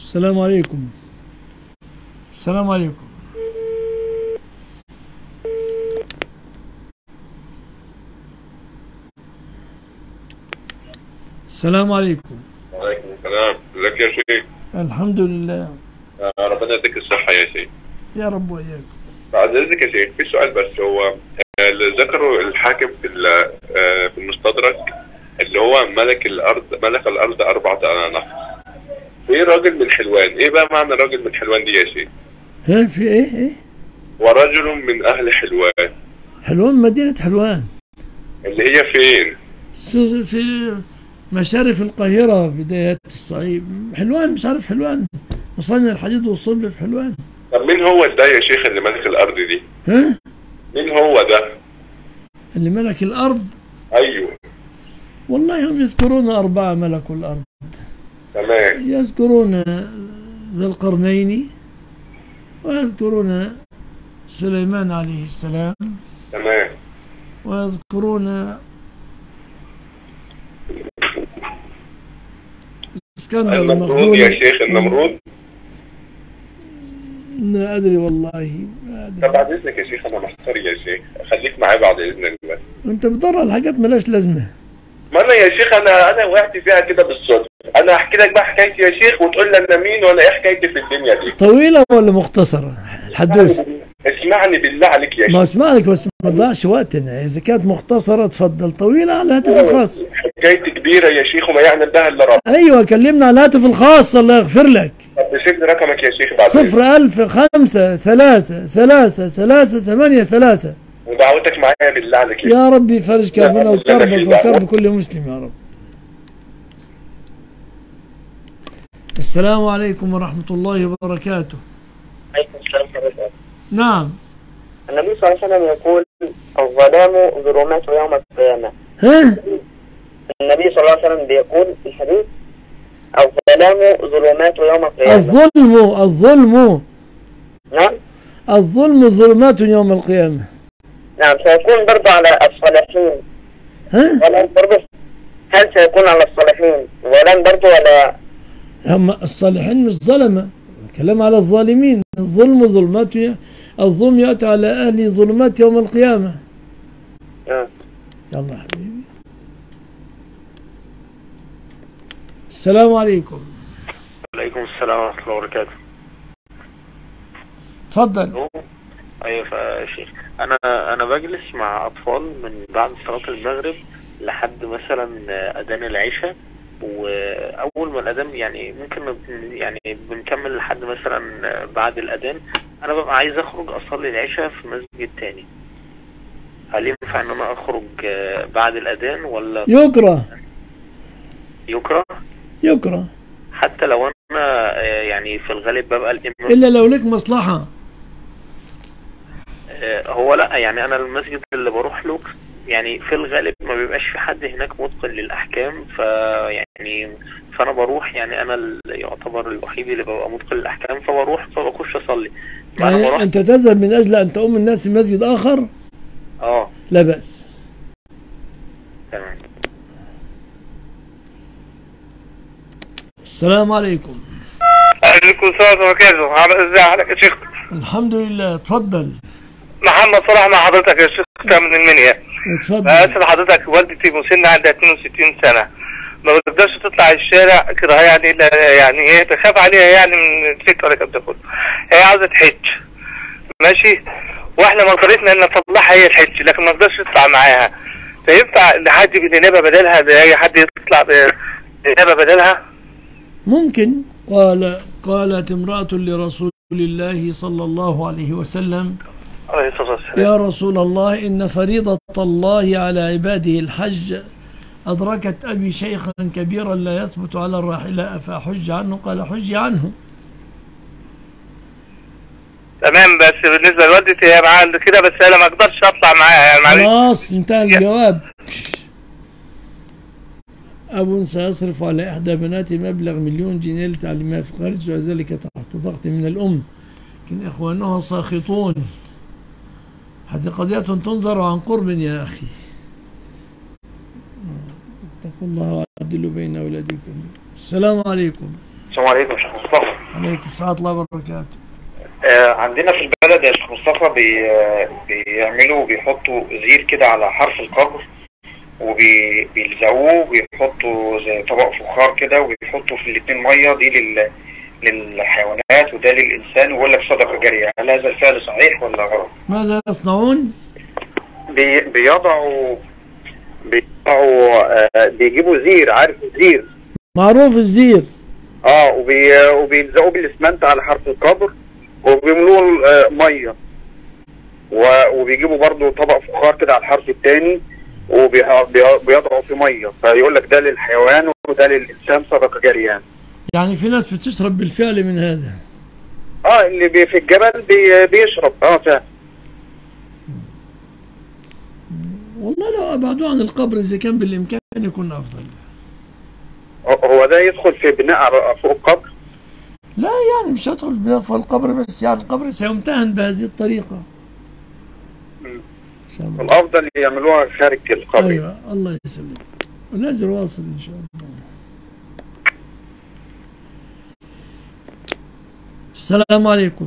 السلام عليكم السلام عليكم السلام عليكم وعليكم السلام ازيك يا شيخ الحمد لله آه، ربنا يديك الصحة يا شيخ يا رب وإياك بعد اذنك يا شيخ في سؤال بس هو آه، اللي ذكره الحاكم في ال- آه، في المستدرك اللي هو ملك الارض ملك الارض اربعة اناف في راجل من حلوان ايه بقى معنى راجل من حلوان دي يا شيخ ها في ايه ايه ورجل من اهل حلوان حلوان مدينة حلوان اللي هي فين في في مشارف القاهرة بدايات الصعيد حلوان مش عارف حلوان مصانع الحديد والصلب في حلوان طب مين هو ده يا شيخ اللي ملك الارض دي ها مين هو ده اللي ملك الأرض ايوه والله هم يذكرون أربعة ملكوا الأرض تمام يذكرون ذا القرنين ويذكرون سليمان عليه السلام تمام ويذكرون اسكندر النمرود المقدوني يا شيخ النمرود لا أدري والله طب بعد اذنك يا شيخ انا محتار يا شيخ خليك معايا بعد اذن الله أنت بتدور على حاجات ملاش لازمة ما انا يا شيخ انا انا وقعت فيها كده بالصدفه انا احكي لك بقى حكايتي يا شيخ وتقول لي انا مين ولا ايه حكايتي في الدنيا دي طويلة ولا مختصرة الحدوث اسمعني بالله عليك يا ما شيخ اسمع لك بس ما تضيعش وقتنا إذا كانت مختصرة تفضل طويلة على الهاتف الخاص حكايتي كبيره يا شيخ وما يعلم بها الا رب أيوة كلمنا على الهاتف الخاص الله يغفر لك طب سيب لي رقمك يا شيخ بعد إذنك. صفر ألف خمسة ثلاثة ثلاثة ثلاثة ثمانية ثلاثة ودعوتك معايا بالله عليك يا رب يفرج كربنا لا، وكربك لا، لا، وكرب كل مسلم يا رب السلام عليكم ورحمة الله وبركاته عليكم السلام ورحمة الله نعم النبي صلى الله عليه وسلم يقول الظلام ظلمات يوم القيامة ها النبي صلى الله عليه وسلم بيقول في الحديث الظلام ظلمات يوم القيامة الظلم الظلم نعم الظلم ظلمات يوم القيامة نعم سيكون برضه على الصالحين ها ولن برضه هل سيكون على الصالحين ولن برضه ولا هم الصالحين مش ظلمة كلام على الظالمين الظلم ظلمات ي- الظلم يأتي على أهل ظلمات يوم القيامة نعم يلا يا حبيبي السلام عليكم عليكم السلام ورحمة الله وبركاته تفضل ايوه يا شيخ انا انا بجلس مع اطفال من بعد صلاة المغرب لحد مثلا اذان العشاء واول ما الاذان يعني ممكن نب- يعني بنكمل لحد مثلا بعد الاذان انا ببقى عايز اخرج اصلي العشاء في مسجد تاني هل ينفع ان انا اخرج آه، بعد الاذان ولا يكره يكره يكره حتى لو انا آه، يعني في الغالب ببقى الامام إلا لو لك مصلحة آه، هو لا يعني انا المسجد اللي بروح له يعني في الغالب ما بيبقاش في حد هناك متقن للاحكام فيعني فانا بروح يعني انا اللي يعتبر الوحيد اللي ببقى متقن للاحكام فبروح فبخش اصلي فانا يعني بروح أنت تذهب من أجل أن تؤم الناس في مسجد آخر اه لا بأس تمام السلام عليكم عليكم السلام وبركاته عم- ازي حضرتك يا شيخ الحمد لله تفضل محمد صلاح مع حضرتك يا شيخ من المنيا اتفضل بس حضرتك والدتي مسنة عندها 62 سنة ما بتقدرش تطلع الشارع كده يعني إلا يعني ايه تخاف عليها يعني من الست ولا الكلام ده كله هي عاوزة تحج ماشي واحنا مصاريفنا ان نطلعها هي الحج لكن ما نقدرش نطلع معاها فينفع لحد بنيابة بدلها زي اي حد يطلع بنيابة بدلها ممكن قال قالت امرأة لرسول الله صلى الله عليه وسلم عليه الصلاة والسلام يا رسول الله إن فريضة الله على عباده الحج أدركت أبي شيخا كبيرا لا يثبت على الراحلة أفأحج عنه قال حج عنه تمام بس بالنسبة لوالدتي هي معاها كده بس انا ما اقدرش اطلع معاها يعني معلش خلاص انتهى الجواب أب سيصرف على إحدى بناته مبلغ مليون جنيه لتعليمها في الخارج وذلك تحت ضغط من الأم لكن إخوانها ساخطون هذه قضية تنظر عن قرب يا أخي اتقوا الله وعدلوا بين أولادكم السلام عليكم السلام عليكم ورحمة الله عليكم السلام ورحمة الله وبركاته آه، عندنا في البلد يا شيخ مصطفى بي آه، بيعملوا بيحطوا زير كده على حرف القبر وبيلزقوه وبيحطوا زي طبق فخار كده وبيحطوا في الاتنين ميه دي لل للحيوانات وده للإنسان ويقول لك صدقة جارية هل هذا الفعل صحيح ولا غلط؟ ماذا يصنعون؟ بي بيضعوا بيضعوا آه، بيجيبوا زير عارف زير معروف الزير اه وبي وبيلزقوه بالاسمنت على حرف القبر وبيملوه آه، ميه و- وبيجيبوا برضو طبق فخار كده على الحرف الثاني وبيضعوا في ميه فيقول لك ده للحيوان وده للانسان صدقه جاريه يعني. يعني في ناس بتشرب بالفعل من هذا اه اللي بي في الجبل بي بيشرب اه فعلا والله لو أبعدوه عن القبر إذا كان بالإمكان يكون أفضل هو- هو ده يدخل في بناء على- فوق القبر لا يعني مش هدخل بناء فوق القبر بس يعني القبر سيمتهن بهذه الطريقة الافضل يعملوها خارج القبر أيوة الله يسلمك والأجر واصل إن شاء الله السلام عليكم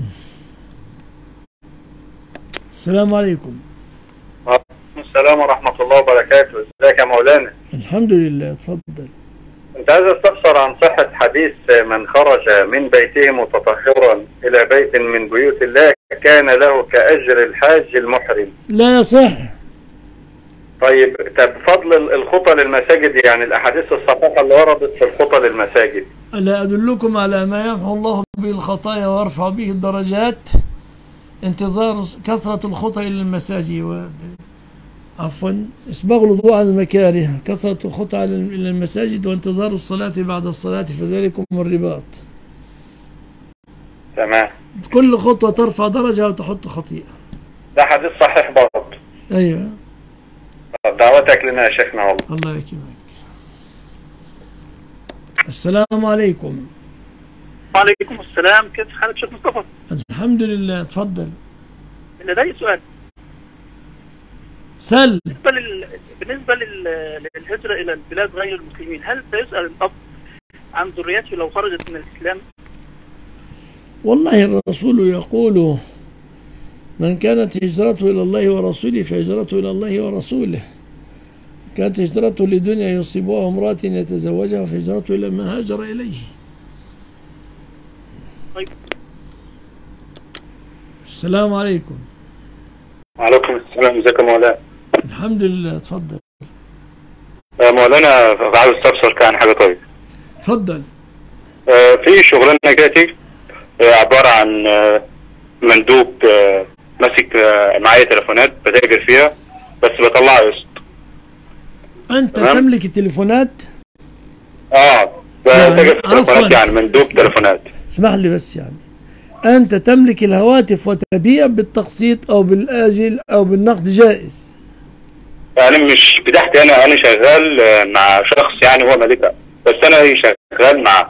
السلام عليكم السلام ورحمه الله وبركاته ازيك يا مولانا الحمد لله تفضل انت عايز استفسر عن صحة حديث من خرج من بيته متطهرا الى بيت من بيوت الله كان له كاجر الحاج المحرم لا يصح طيب طب فضل الخطى للمساجد يعني الاحاديث الصحيحة اللي وردت في الخطى للمساجد ألا أدلكم على ما يمحو الله به الخطايا ويرفع به الدرجات انتظار كثرة الخطى إلى المساجد و... عفوا إسباغ الوضوء على المكاره كثرة الخطى على- إلى المساجد وانتظار الصلاة بعد الصلاة فذلكم الرباط تمام كل خطوة ترفع درجة وتحط خطيئة ده حديث صحيح برضه أيوة دعوتك لنا يا شيخنا والله الله يكرمك السلام عليكم وعليكم السلام كيف حالك شيخ مصطفى؟ الحمد لله تفضل لدي سؤال سل بالنسبة لل... بالنسبة لل... للهجرة إلى البلاد غير المسلمين هل سيسأل الأب عن ذريته لو خرجت من الإسلام؟ والله الرسول يقول من كانت هجرته إلى الله ورسوله فهجرته إلى الله ورسوله كانت هجرته لدنيا يصيبها امرأة يتزوجها فهجرته إلى ما هاجر إليه طيب السلام عليكم وعليكم السلام ازيك يا مولانا الحمد لله تفضل آه، مولانا عاوز استفسر كان حاجة طيب تفضل آه، في شغلانة جاتي آه، عبارة عن آه، مندوب آه، ماسك آه، معايا تليفونات بتاجر فيها بس بطلع قسط أنت تمام. تملك التليفونات اه بتاجر في عفواً. تليفونات يعني مندوب تليفونات اسمح لي بس يعني أنت تملك الهواتف وتبيع بالتقسيط أو بالآجل أو بالنقد جائز يعني مش بتاعتي انا انا شغال آه، مع شخص يعني هو مالكها بس انا شغال معاه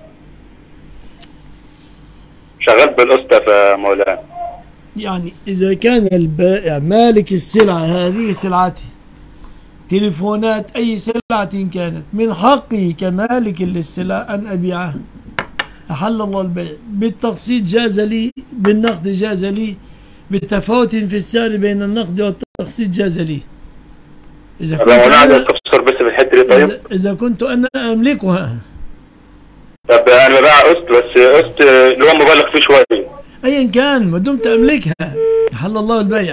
شغال بالقسط يا مولانا يعني إذا كان البائع مالك السلعة هذه سلعتي تليفونات أي سلعة كانت من حقي كمالك للسلعة أن أبيعها أحل الله البيع بالتقسيط جاز لي بالنقد جاز لي بالتفاوت في السعر بين النقد والتقسيط جاز لي إذا طب كنت يا مولانا عايز أنا استفسر بس في الحته دي طيب إذا, إذا كنت أنا أملكها طب انا ببيع قسط بس قسط آه، اللي هو مبالغ فيه شويه أيا كان ما دمت أملكها أحل الله البيع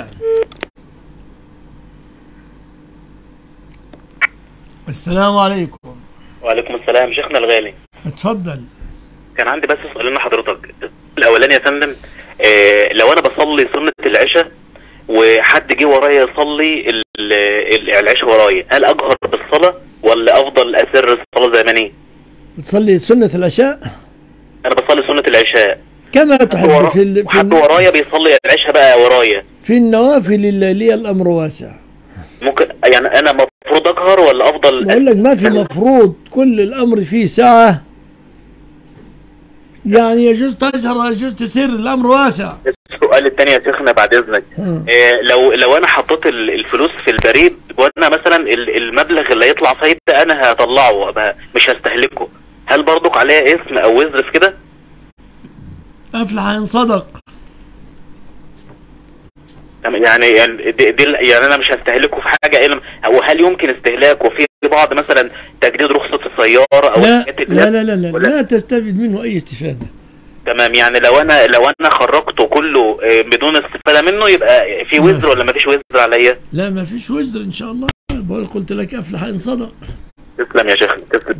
السلام عليكم وعليكم السلام شيخنا الغالي اتفضل كان عندي بس سؤالين لحضرتك الاولاني يا فندم آه لو انا بصلي سنة العشاء وحد جه ورايا يصلي ال- ال- العشاء ورايا هل اجهر بالصلاة ولا افضل اسر الصلاة زي ما أنا؟ تصلي سنة العشاء انا بصلي سنة العشاء كما تحب في ال... في, وحد ال... ورايا بيصلي العشاء بقى ورايا في النوافل الليلية الأمر واسع ممكن يعني انا المفروض اجهر ولا افضل بقول لك ما في مفروض كل الأمر فيه ساعة يعني يجوز تجهر ويجوز تسر الأمر واسع السؤال الثاني يا شيخنا بعد اذنك ها. إيه لو لو انا حطيت ال- الفلوس في البريد وانا مثلا ال- المبلغ اللي يطلع فايد انا هطلعه أبقى مش هستهلكه هل برضك عليا اسم او وزر في كده أفلح إن صدق تمام، يعني يعني دي دي يعني انا مش هستهلكه في حاجه الا وهل يمكن استهلاكه في بعض مثلا تجديد رخصه السياره او لا الحاجات اللي- لا لا لا, لا, ولا- لا تستفيد منه أي استفادة تمام يعني لو انا لو انا خرجته كله آه، بدون استفاده منه يبقى في وزر ولا ما فيش وزر عليا لا ما فيش وزر إن شاء الله بقول قلت لك أفلح إن صدق تسلم يا شيخ تسلم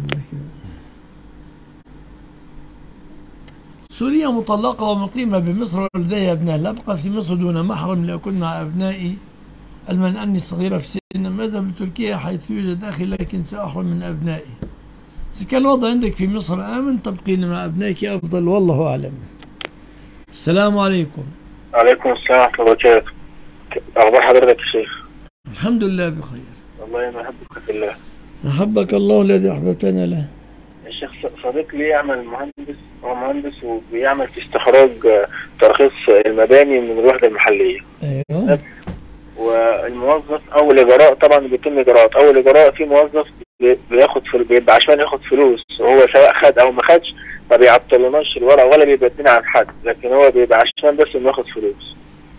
سورية مطلقة ومقيمة بمصر ولديها أبناء لا أبقى في مصر دون محرم لأكون مع أبنائي المن أني صغيرة في سن ماذا بتركيا حيث يوجد أخي لكن سأحرم من أبنائي إذا كان الوضع عندك في مصر آمن تبقين مع أبنائك أفضل والله أعلم السلام عليكم عليكم السلام ورحمة الله وبركاته أخبار حضرتك يا شيخ الحمد لله بخير والله أنا أحبك في الله أحبك الله الذي أحببتنا له الشيخ صديق لي يعمل مهندس هو مهندس وبيعمل في استخراج آه، ترخيص المباني من الوحدة المحلية أيوه والموظف أول إجراء طبعا بيتم إجراءات أول إجراء في موظف بي- بياخد فل... بيبقى عشان ياخد فلوس وهو سواء خد أو ما خدش ما بيعطلناش الورق ولا بيبدلنا عن حد لكن هو بيبقى عشان بس إنه ياخد فلوس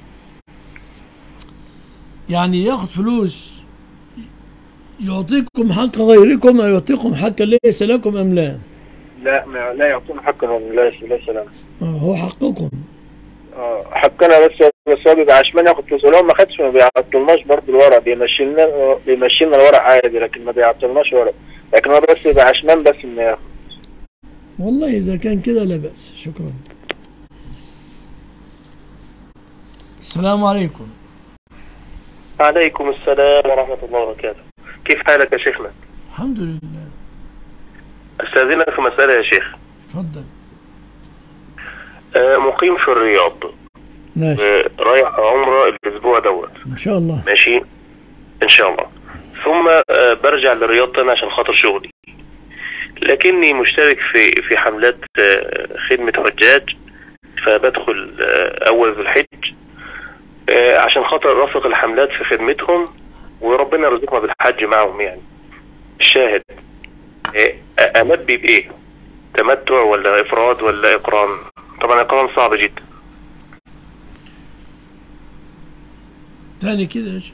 يعني ياخذ فلوس يعطيكم حق غيركم أو يعطيكم حق ليس لكم أم لا لا ما لا يعطون حقهم لا ليس لنا آه، هو حقكم اه حقنا بس بس هو بيبقى عشان ياخد فلوس ولو ما خدش ما بيعطلناش برضه الورق بيمشي لنا بيمشي لنا الورق عادي لكن ما بيعطلناش ورق لكن هو بس يبقى عشمان بس انه ياخد والله إذا كان كده لا بأس شكرا السلام عليكم عليكم السلام ورحمة الله وبركاته كيف حالك يا شيخنا الحمد لله استاذنك في مسألة يا شيخ تفضل آه، مقيم في الرياض ماشي آه، رايح عمرة الأسبوع دوت إن شاء الله ماشي إن شاء الله ثم آه، برجع للرياض تاني عشان خاطر شغلي لكني مشترك في في حملات آه، خدمة حجاج فبدخل آه، أول ذو الحج آه، عشان خاطر أرافق الحملات في خدمتهم وربنا يرزقنا بالحج معهم يعني الشاهد آه، أمد بإيه؟ تمتع ولا إفراد ولا إقران؟ طبعا إقران صعب جدا تاني كده يا شيخ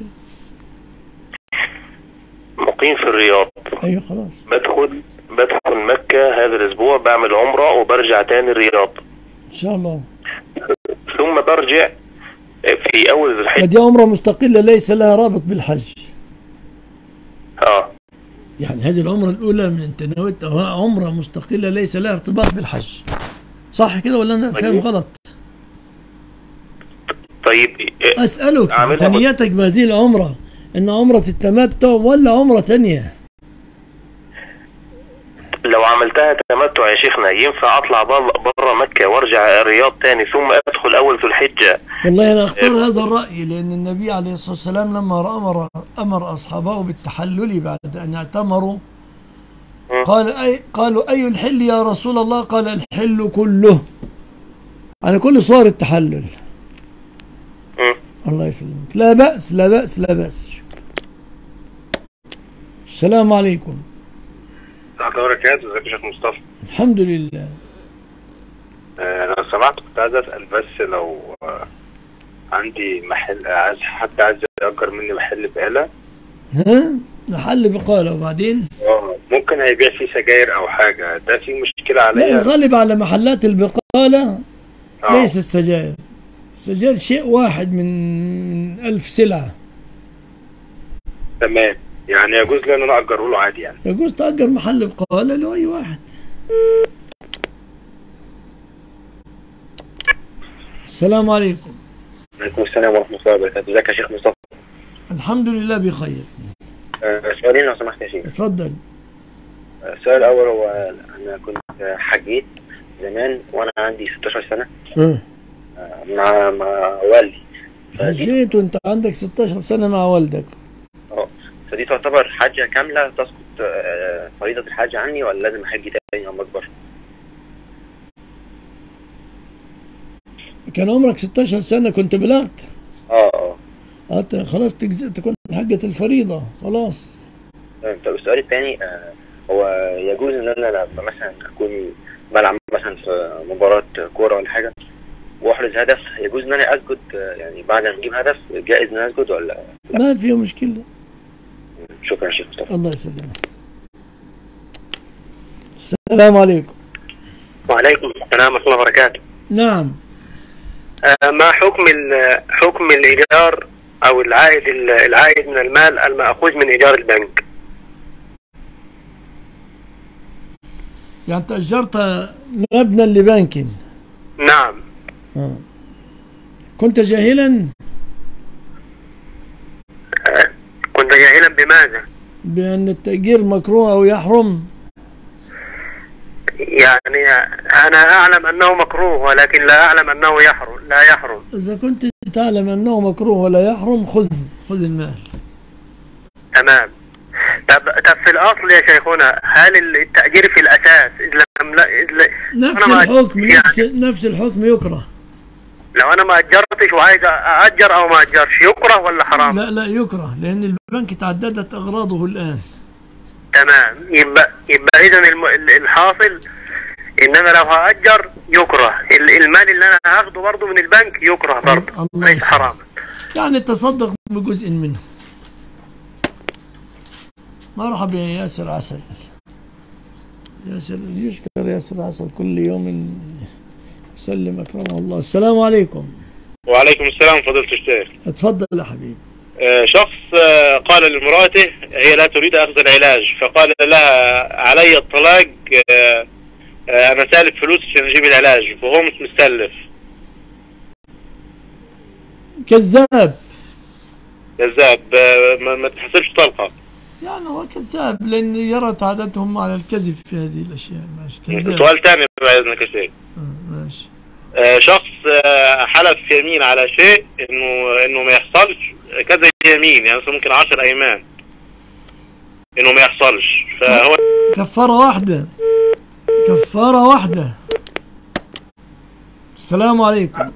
مقيم في الرياض أيوه خلاص بدخل بدخل مكة هذا الأسبوع بعمل عمرة وبرجع تاني الرياض إن شاء الله ثم برجع في أول ذي الحجة هذه عمرة مستقلة ليس لها رابط بالحج اه يعني هذه العمرة الأولى من أنت نويت عمرة مستقلة ليس لها ارتباط بالحج صح كده ولا أنا فاهم غلط طيب آه، أسألك أعملها أنت بس- نيتك بهذه العمرة أن عمرة التمتع ولا عمرة ثانية لو عملتها تمتع يا شيخنا ينفع أطلع بره مكة وارجع الرياض تاني ثم أدخل أول ذو الحجة والله أنا أختار هذا الرأي لأن النبي عليه الصلاة والسلام لما أمر أمر أصحابه بالتحلل بعد أن اعتمروا قال أي قالوا أي الحل يا رسول الله قال الحل كله على كل صور التحلل الله يسلمك لا بأس لا بأس لا بأس السلام عليكم ورحمة الله وبركاته ازيك يا شيخ مصطفى الحمد لله آه، لو سمحت كنت عايز اسال بس لو آه، عندي محل عايز حد عايز يأجر مني محل بقالة ها محل بقالة وبعدين اه ممكن هيبيع فيه سجاير او حاجة ده في مشكلة لا عليا الغالب على محلات البقالة آه. ليس السجاير السجاير شيء واحد من من ألف سلعة تمام يعني يجوز لي ان انا اجره له عادي يعني يجوز تأجر محل بقالة لأي واحد السلام عليكم عليكم السلام ورحمة الله وبركاته ازيك يا شيخ مصطفى الحمد لله بخير آه، سؤالين لو سمحت يا شيخ اتفضل آه، السؤال الاول هو انا كنت حجيت زمان وانا عندي 16 سنة ها. آه، مع مع والدي حجيت وانت عندك 16 سنة مع والدك اه فدي تعتبر حاجة كاملة تسقط آه، فريضة الحج عني ولا لازم احج تاني لما اكبر؟ كان عمرك 16 سنة كنت بلغت اه اه آه، ت- خلاص تجزء تكون حجة الفريضة خلاص تمام طب السؤال الثاني آه هو يجوز ان انا لما مثلا اكون بلعب مثلا مثلا في مباراة كورة ولا حاجة واحرز هدف يجوز ان انا اسجد آه، يعني بعد ما اجيب هدف جائز ان انا اسجد ولا ما في مشكلة شكرا يا شيخ مصطفى الله يسلمك السلام عليكم وعليكم السلام ورحمة الله وبركاته نعم آه، ما حكم ال- حكم الإيجار أو العائد العائد من المال المأخوذ من إيجار البنك يعني أنت أجرت مبنى لبنك نعم آه. كنت جاهلا كنت جاهلا بماذا بأن التأجير مكروه أو يحرم يعني أنا أعلم أنه مكروه ولكن لا أعلم أنه يحرم لا يحرم إذا كنت تعلم أنه مكروه ولا يحرم خذ خذ المال تمام طب طب في الأصل يا شيخنا هل التأجير في الأساس إذا لم لا إذا نفس أنا ما- الحكم نفس, نفس الحكم يكره لو أنا ما أجرتش وعايز أأجر أو ما أجرش يكره ولا حرام؟ لا لا يكره لأن البنك تعددت أغراضه الآن تمام يبقى يبقى اذا الم- ال- الحاصل ان انا لو هاجر يكره ال- المال اللي انا هاخده برضه من البنك يكره برضه الله ليس يسلمك. حرام يعني تصدق بجزء منه مرحبا يا ياسر عسل ياسر يشكر ياسر عسل كل يوم يسلم أكرمه الله السلام عليكم وعليكم السلام فضيلة الشيخ اتفضل يا حبيبي آه، شخص آه، قال لامرأته هي لا تريد أخذ العلاج فقال لها علي الطلاق آه، آه، أنا سالف فلوس عشان أجيب العلاج وهو مش مستلف كذاب كذاب آه، ما ما تحسبش طلقة يعني هو كذاب لأن يرى عادتهم على الكذب في هذه الأشياء ماشي كذاب سؤال ثاني بعد إذنك يا شيخ آه، ماشي آه، شخص آه، حلف يمين على شيء انه انه ما يحصلش كذا يمين يعني مثلا ممكن 10 ايمان انه ما يحصلش فهو كفارة واحدة كفارة واحدة السلام عليكم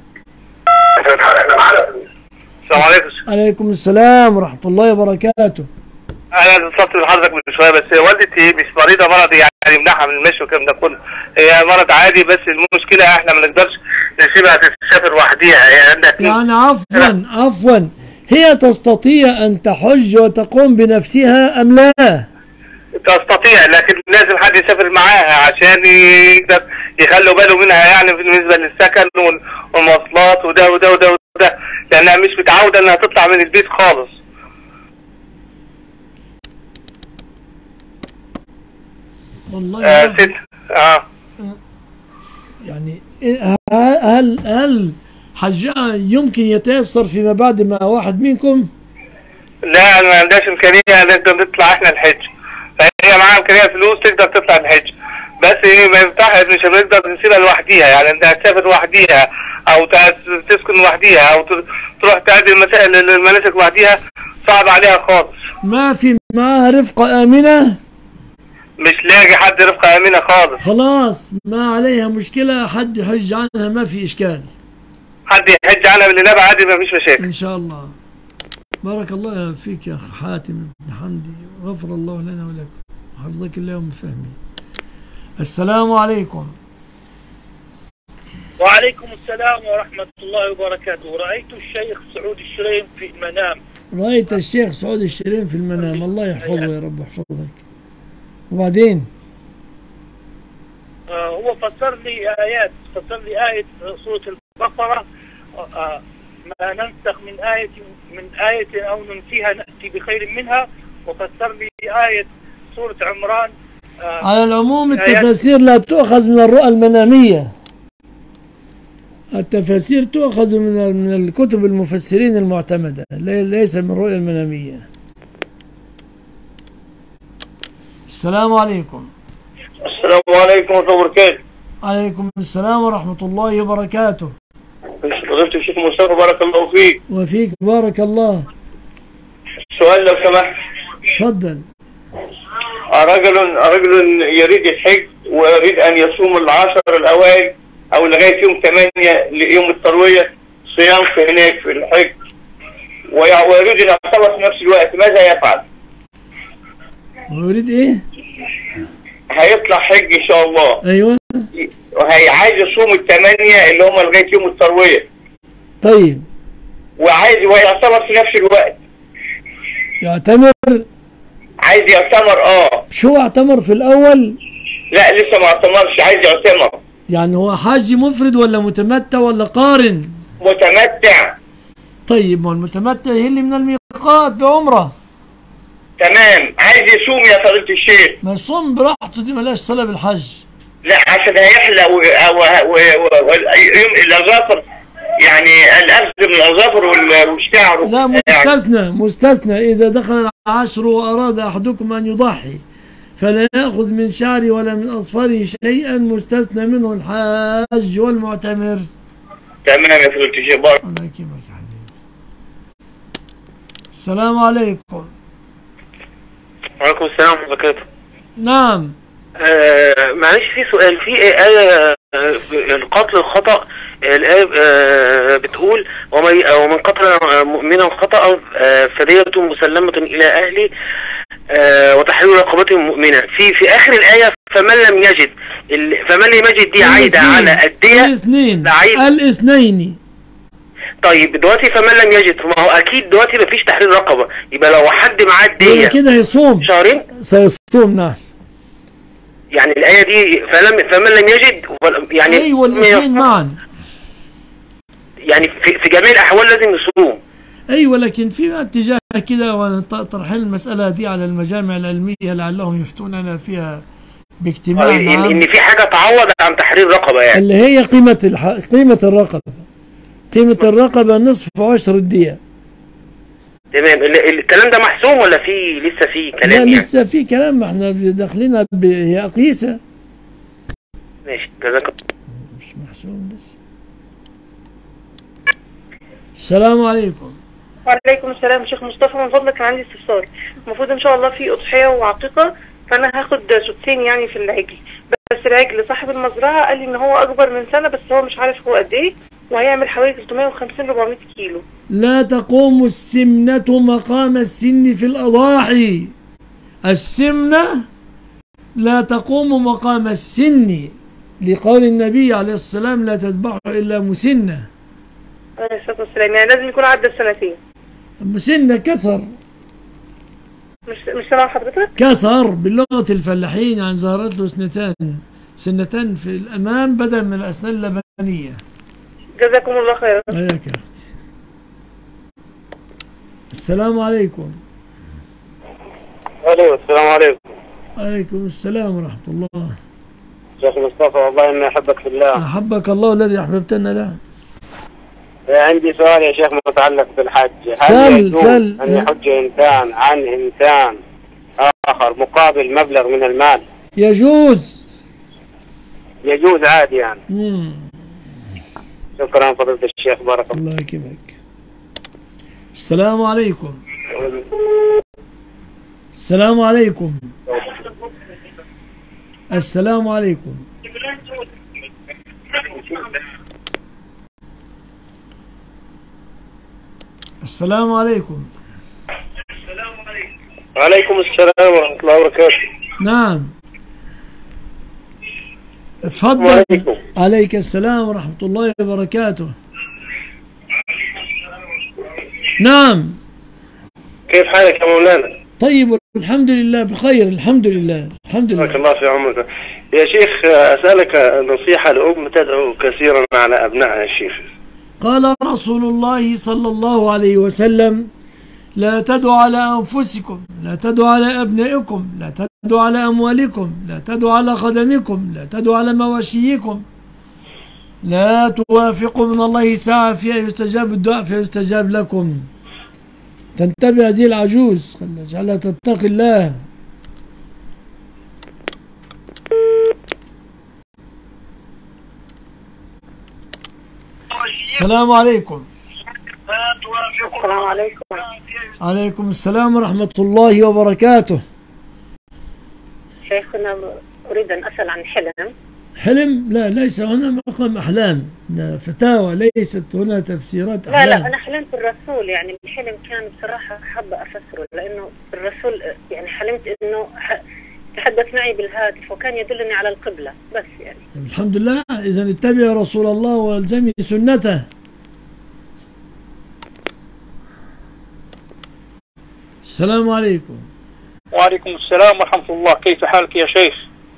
السلام عليكم عليكم السلام ورحمة الله وبركاته انا اتصلت بحضرتك من شويه بس والدتي مش مريضه مرض يعني منحها من المشي والكلام ده كله هي مرض عادي بس المشكله احنا ما نقدرش نسيبها تسافر وحديها هي عندها يعني عفوا عفوا هي تستطيع أن تحج وتقوم بنفسها أم لا تستطيع لكن لازم حد يسافر معاها عشان يقدر يخلوا باله منها يعني بالنسبه للسكن وال- والمواصلات وده وده وده وده لانها مش متعوده انها تطلع من البيت خالص والله آه ست اه يعني هل هل حجها يمكن يتيسر فيما بعد مع واحد منكم لا ما عندهاش امكانيه نقدر نطلع احنا الحج فهي معاها امكانيه فلوس تقدر تطلع الحج بس ايه ما ينفعش مش هنقدر نسيبها لوحديها يعني انها تسافر لوحديها او ت- تسكن لوحديها او ت- تروح تأدي المسائل المناسك لوحديها صعب عليها خالص ما في معها رفقة آمنة مش لاقي حد رفقة امينه خالص خلاص ما عليها مشكلة حد يحج عنها ما في إشكال حد يحج عنها من النبي عادي ما فيش مشاكل إن شاء الله بارك الله فيك يا أخ حاتم بن حمدي غفر الله لنا ولكم حفظك الله ومن فهمي السلام عليكم وعليكم السلام ورحمة الله وبركاته رأيت الشيخ سعود الشريم في المنام رأيت الشيخ سعود الشريم في المنام الله يحفظه يا رب يحفظك وبعدين آه هو فسر لي آيات فسر لي آية سورة البقرة آه آه، ما ننسخ من آية من آية أو ننسيها نأتي بخير منها وفسر لي آية سورة عمران آه على العموم آيات- التفاسير لا تؤخذ من الرؤى المنامية التفاسير تؤخذ من من الكتب المفسرين المعتمدة لي- ليس من الرؤيا المنامية السلام عليكم السلام عليكم ورحمة الله وبركاته عليكم السلام ورحمة الله وبركاته فضيلة الشيخ مصطفى بارك الله فيك وفيك بارك الله سؤال لو سمحت تفضل رجل رجل يريد الحج ويريد أن يصوم العشر الأوائل أو لغاية يوم 8 ليوم التروية صيام في هناك في الحج ويع- ويريد أن يعتبر في نفس الوقت ماذا يفعل؟ ويريد ايه هيطلع حج إن شاء الله ايوه وهي عايز يصوم الثمانية اللي هم لغاية يوم التروية طيب وعايز ويعتمر في نفس الوقت يعتمر عايز يعتمر اه شو اعتمر في الأول لا لسه ما اعتمرش عايز يعتمر يعني هو حاج مفرد ولا متمتع ولا قارن متمتع طيب ما المتمتع هي اللي من الميقات بعمرة تمام عايز يصوم يا فضيلة الشيخ ما يصوم براحته دي ملاش صلة بالحج لا عشان هيحلق و... و... و... و... و... يوم الاظافر يعني الاخذ من الاظافر وال- والشعر لا مستثنى مستثنى إذا دخل العشر وأراد أحدكم أن يضحي فلا يأخذ من شعره ولا من أصفاره شيئا مستثنى منه الحاج والمعتمر تمام يا فضيلة الشيخ بارك الله يكرمك يا حبيبي السلام عليكم وعليكم السلام ورحمة الله وبركاته نعم آه معلش في سؤال في آية آه، في القتل الخطأ الآية آه، بتقول ومن ومن قتل مؤمنا خطأ آه، فدية مسلمة إلى أهله آه، وتحرير رقبة مؤمنة في في آخر الآية فمن لم يجد ال- فمن لم يجد دي عايدة على الدية الاثنين عايد الاثنين طيب دلوقتي فمن لم يجد ما هو أكيد دلوقتي مفيش تحرير رقبة يبقى لو حد معاه هي الدية كده يصوم شهرين سيصوم نعم يعني الآية دي فلم فمن لم يجد ول- يعني ايوه الاثنين معا يعني في, في جميع الأحوال لازم يصوم ايوه لكن في اتجاه كده وطرحين المساله دي على المجامع العلميه لعلهم يفتوننا فيها باجتماع إن, إن عام في حاجة تعوض عن تحرير رقبة يعني اللي هي قيمه الح... قيمه الرقبه قيمه الرقبه نصف عشر الدية تمام ال- ال- الكلام ده محسوم ولا في لسه في لا كلام يعني لسه في كلام ما احنا داخلين ب... هي قيسه ماشي جزاك مش محسوم لسه السلام عليكم وعليكم السلام شيخ مصطفى من فضلك كان عندي استفسار المفروض ان شاء الله في اضحيه وعقيقه فانا هاخد سدسين يعني في العجل بس العجل صاحب المزرعه قال لي ان هو اكبر من سنه بس هو مش عارف هو قد ايه وهيعمل حوالي 350 400 كيلو لا تقوم السمنة مقام السن في الأضاحي السمنة لا تقوم مقام السن لقول النبي عليه السلام لا تذبح إلا مسنة عليه الصلاه والسلام يعني لازم يكون عدى السنتين مسنة كسر مش مش سامع حضرتك كسر بلغة الفلاحين يعني ظهرت له سنتان سنتان في الأمام بدل من الأسنان اللبنية جزاكم الله خيرا عليك يا أختي السلام عليكم الو السلام عليكم عليكم السلام ورحمة الله شيخ مصطفى والله اني احبك في الله أحبك الله الذي أحببتنا له عندي سؤال يا شيخ متعلق بالحج هل سل- يجوز سل. ان يحج انسان عن انسان اخر مقابل مبلغ من المال يجوز يجوز عادي يعني مم. شكرا فضيلة الشيخ بارك الله الله يكرمك السلام عليكم السلام عليكم السلام عليكم السلام عليكم وعليكم السلام ورحمة الله وبركاته نعم اتفضل عليك السلام ورحمة الله وبركاته نعم كيف حالك يا مولانا؟ طيب الحمد لله بخير الحمد لله الحمد بارك لله الله في عمرك يا شيخ أسألك نصيحة لأم تدعو كثيرا على أبنائها يا شيخ قال رسول الله صلى الله عليه وسلم لا تدعوا على أنفسكم لا تدعوا على أبنائكم لا تدعوا على أموالكم لا تدعوا على خدمكم لا تدعوا على مواشيكم لا توافقوا من الله ساعة فيها يستجاب الدعاء فيستجاب لكم تنتبه هذه العجوز خلي اجعلها تتقي الله السلام عليكم السلام عليكم عليكم السلام ورحمة الله وبركاته شيخنا أريد أن أسأل عن حلم حلم لا ليس هنا مقام أحلام ده فتاوى ليست هنا تفسيرات لا أحلام لا أنا حلمت بالرسول يعني الحلم كان بصراحة حابة أفسره لأنه الرسول يعني حلمت إنه ح- تحدث معي بالهاتف وكان يدلني على القبلة بس يعني الحمد لله إذا اتبع رسول الله والزمي سنته السلام عليكم وعليكم السلام ورحمة الله كيف حالك يا شيخ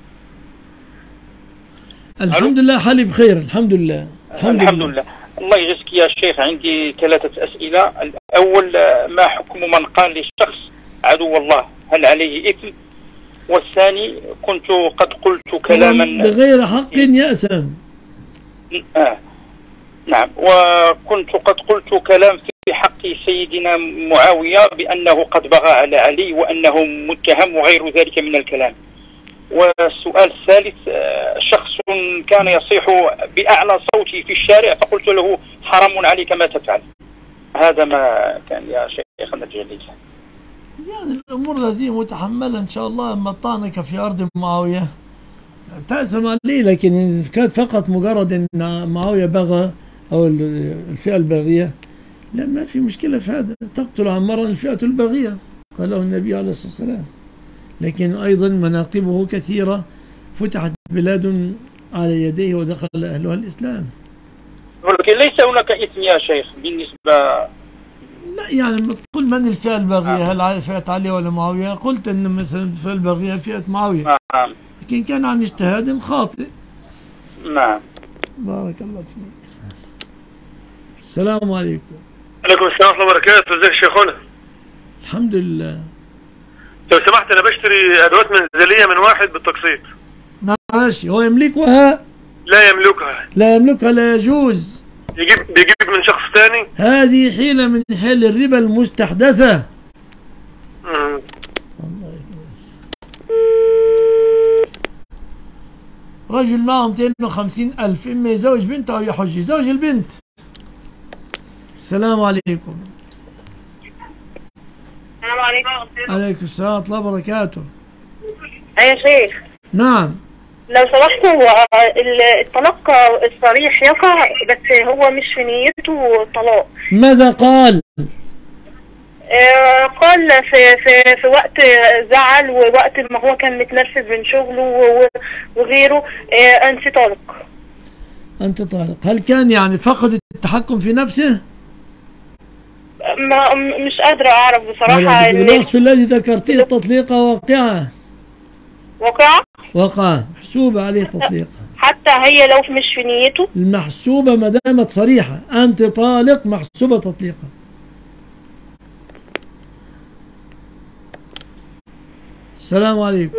الحمد لله حالي بخير الحمد لله الحمد, الحمد لله الله يجزيك يا شيخ عندي ثلاثة أسئلة الأول آه، ما حكم من قال لشخص عدو الله هل عليه إثم والثاني كنت قد قلت كلاما بغير حق يأسم آه. نعم وكنت قد قلت كلام في حق سيدنا معاوية بأنه قد بغى على علي وأنه متهم وغير ذلك من الكلام والسؤال الثالث آه، شخص كان يصيح بأعلى صوته في الشارع فقلت له حرام عليك ما تفعل هذا ما كان يا شيخنا الجليل يعني الأمور هذه متحملة إن شاء الله أما طعنك في أرض معاوية تأثم عليه لكن إن كانت فقط مجرد أن معاوية بغى أو الفئة الباغية لا ما في مشكلة في هذا تقتل عمارا الفئة الباغية قاله النبي عليه الصلاة والسلام لكن أيضا مناقبه كثيرة فتحت بلاد على يديه ودخل أهلها الإسلام ولكن ليس هناك إثم يا شيخ بالنسبة لا يعني تقول من الفئة الباغية هل فئة علي ولا معاوية قلت أن مثلا الفئة الباغية فئة معاوية نعم لكن كان عن اجتهاد خاطئ نعم بارك الله فيك السلام عليكم عليكم السلام ورحمة الله وبركاته ازيك يا شيخنا الحمد لله لو سمحت انا بشتري ادوات منزلية من واحد بالتقسيط ماشي هو يملكها لا يملكها لا يملكها لا يجوز يجيب بيجيب من شخص تاني هذه حيلة من حيل الربا المستحدثة مم. رجل معه 250 ألف إما يزوج بنته أو يحج يزوج البنت السلام عليكم السلام عليكم عليكم السلام ورحمة الله وبركاته يا شيخ نعم لو سمحت هو الطلاق الصريح يقع بس هو مش في نيته طلاق ماذا قال آه، قال في في في وقت زعل ووقت ما هو كان متنرفز من شغله و- وغيره آه، انت طالق أنت طالق هل كان يعني فقد التحكم في نفسه ما م- مش قادرة اعرف بصراحة إن الوصف الذي ذكرته التطليقة واقعة وقع وقع محسوبة عليه تطليقة حتى هي لو مش في نيته المحسوبة ما دامت صريحة أنت طالق محسوبة تطليقة السلام عليكم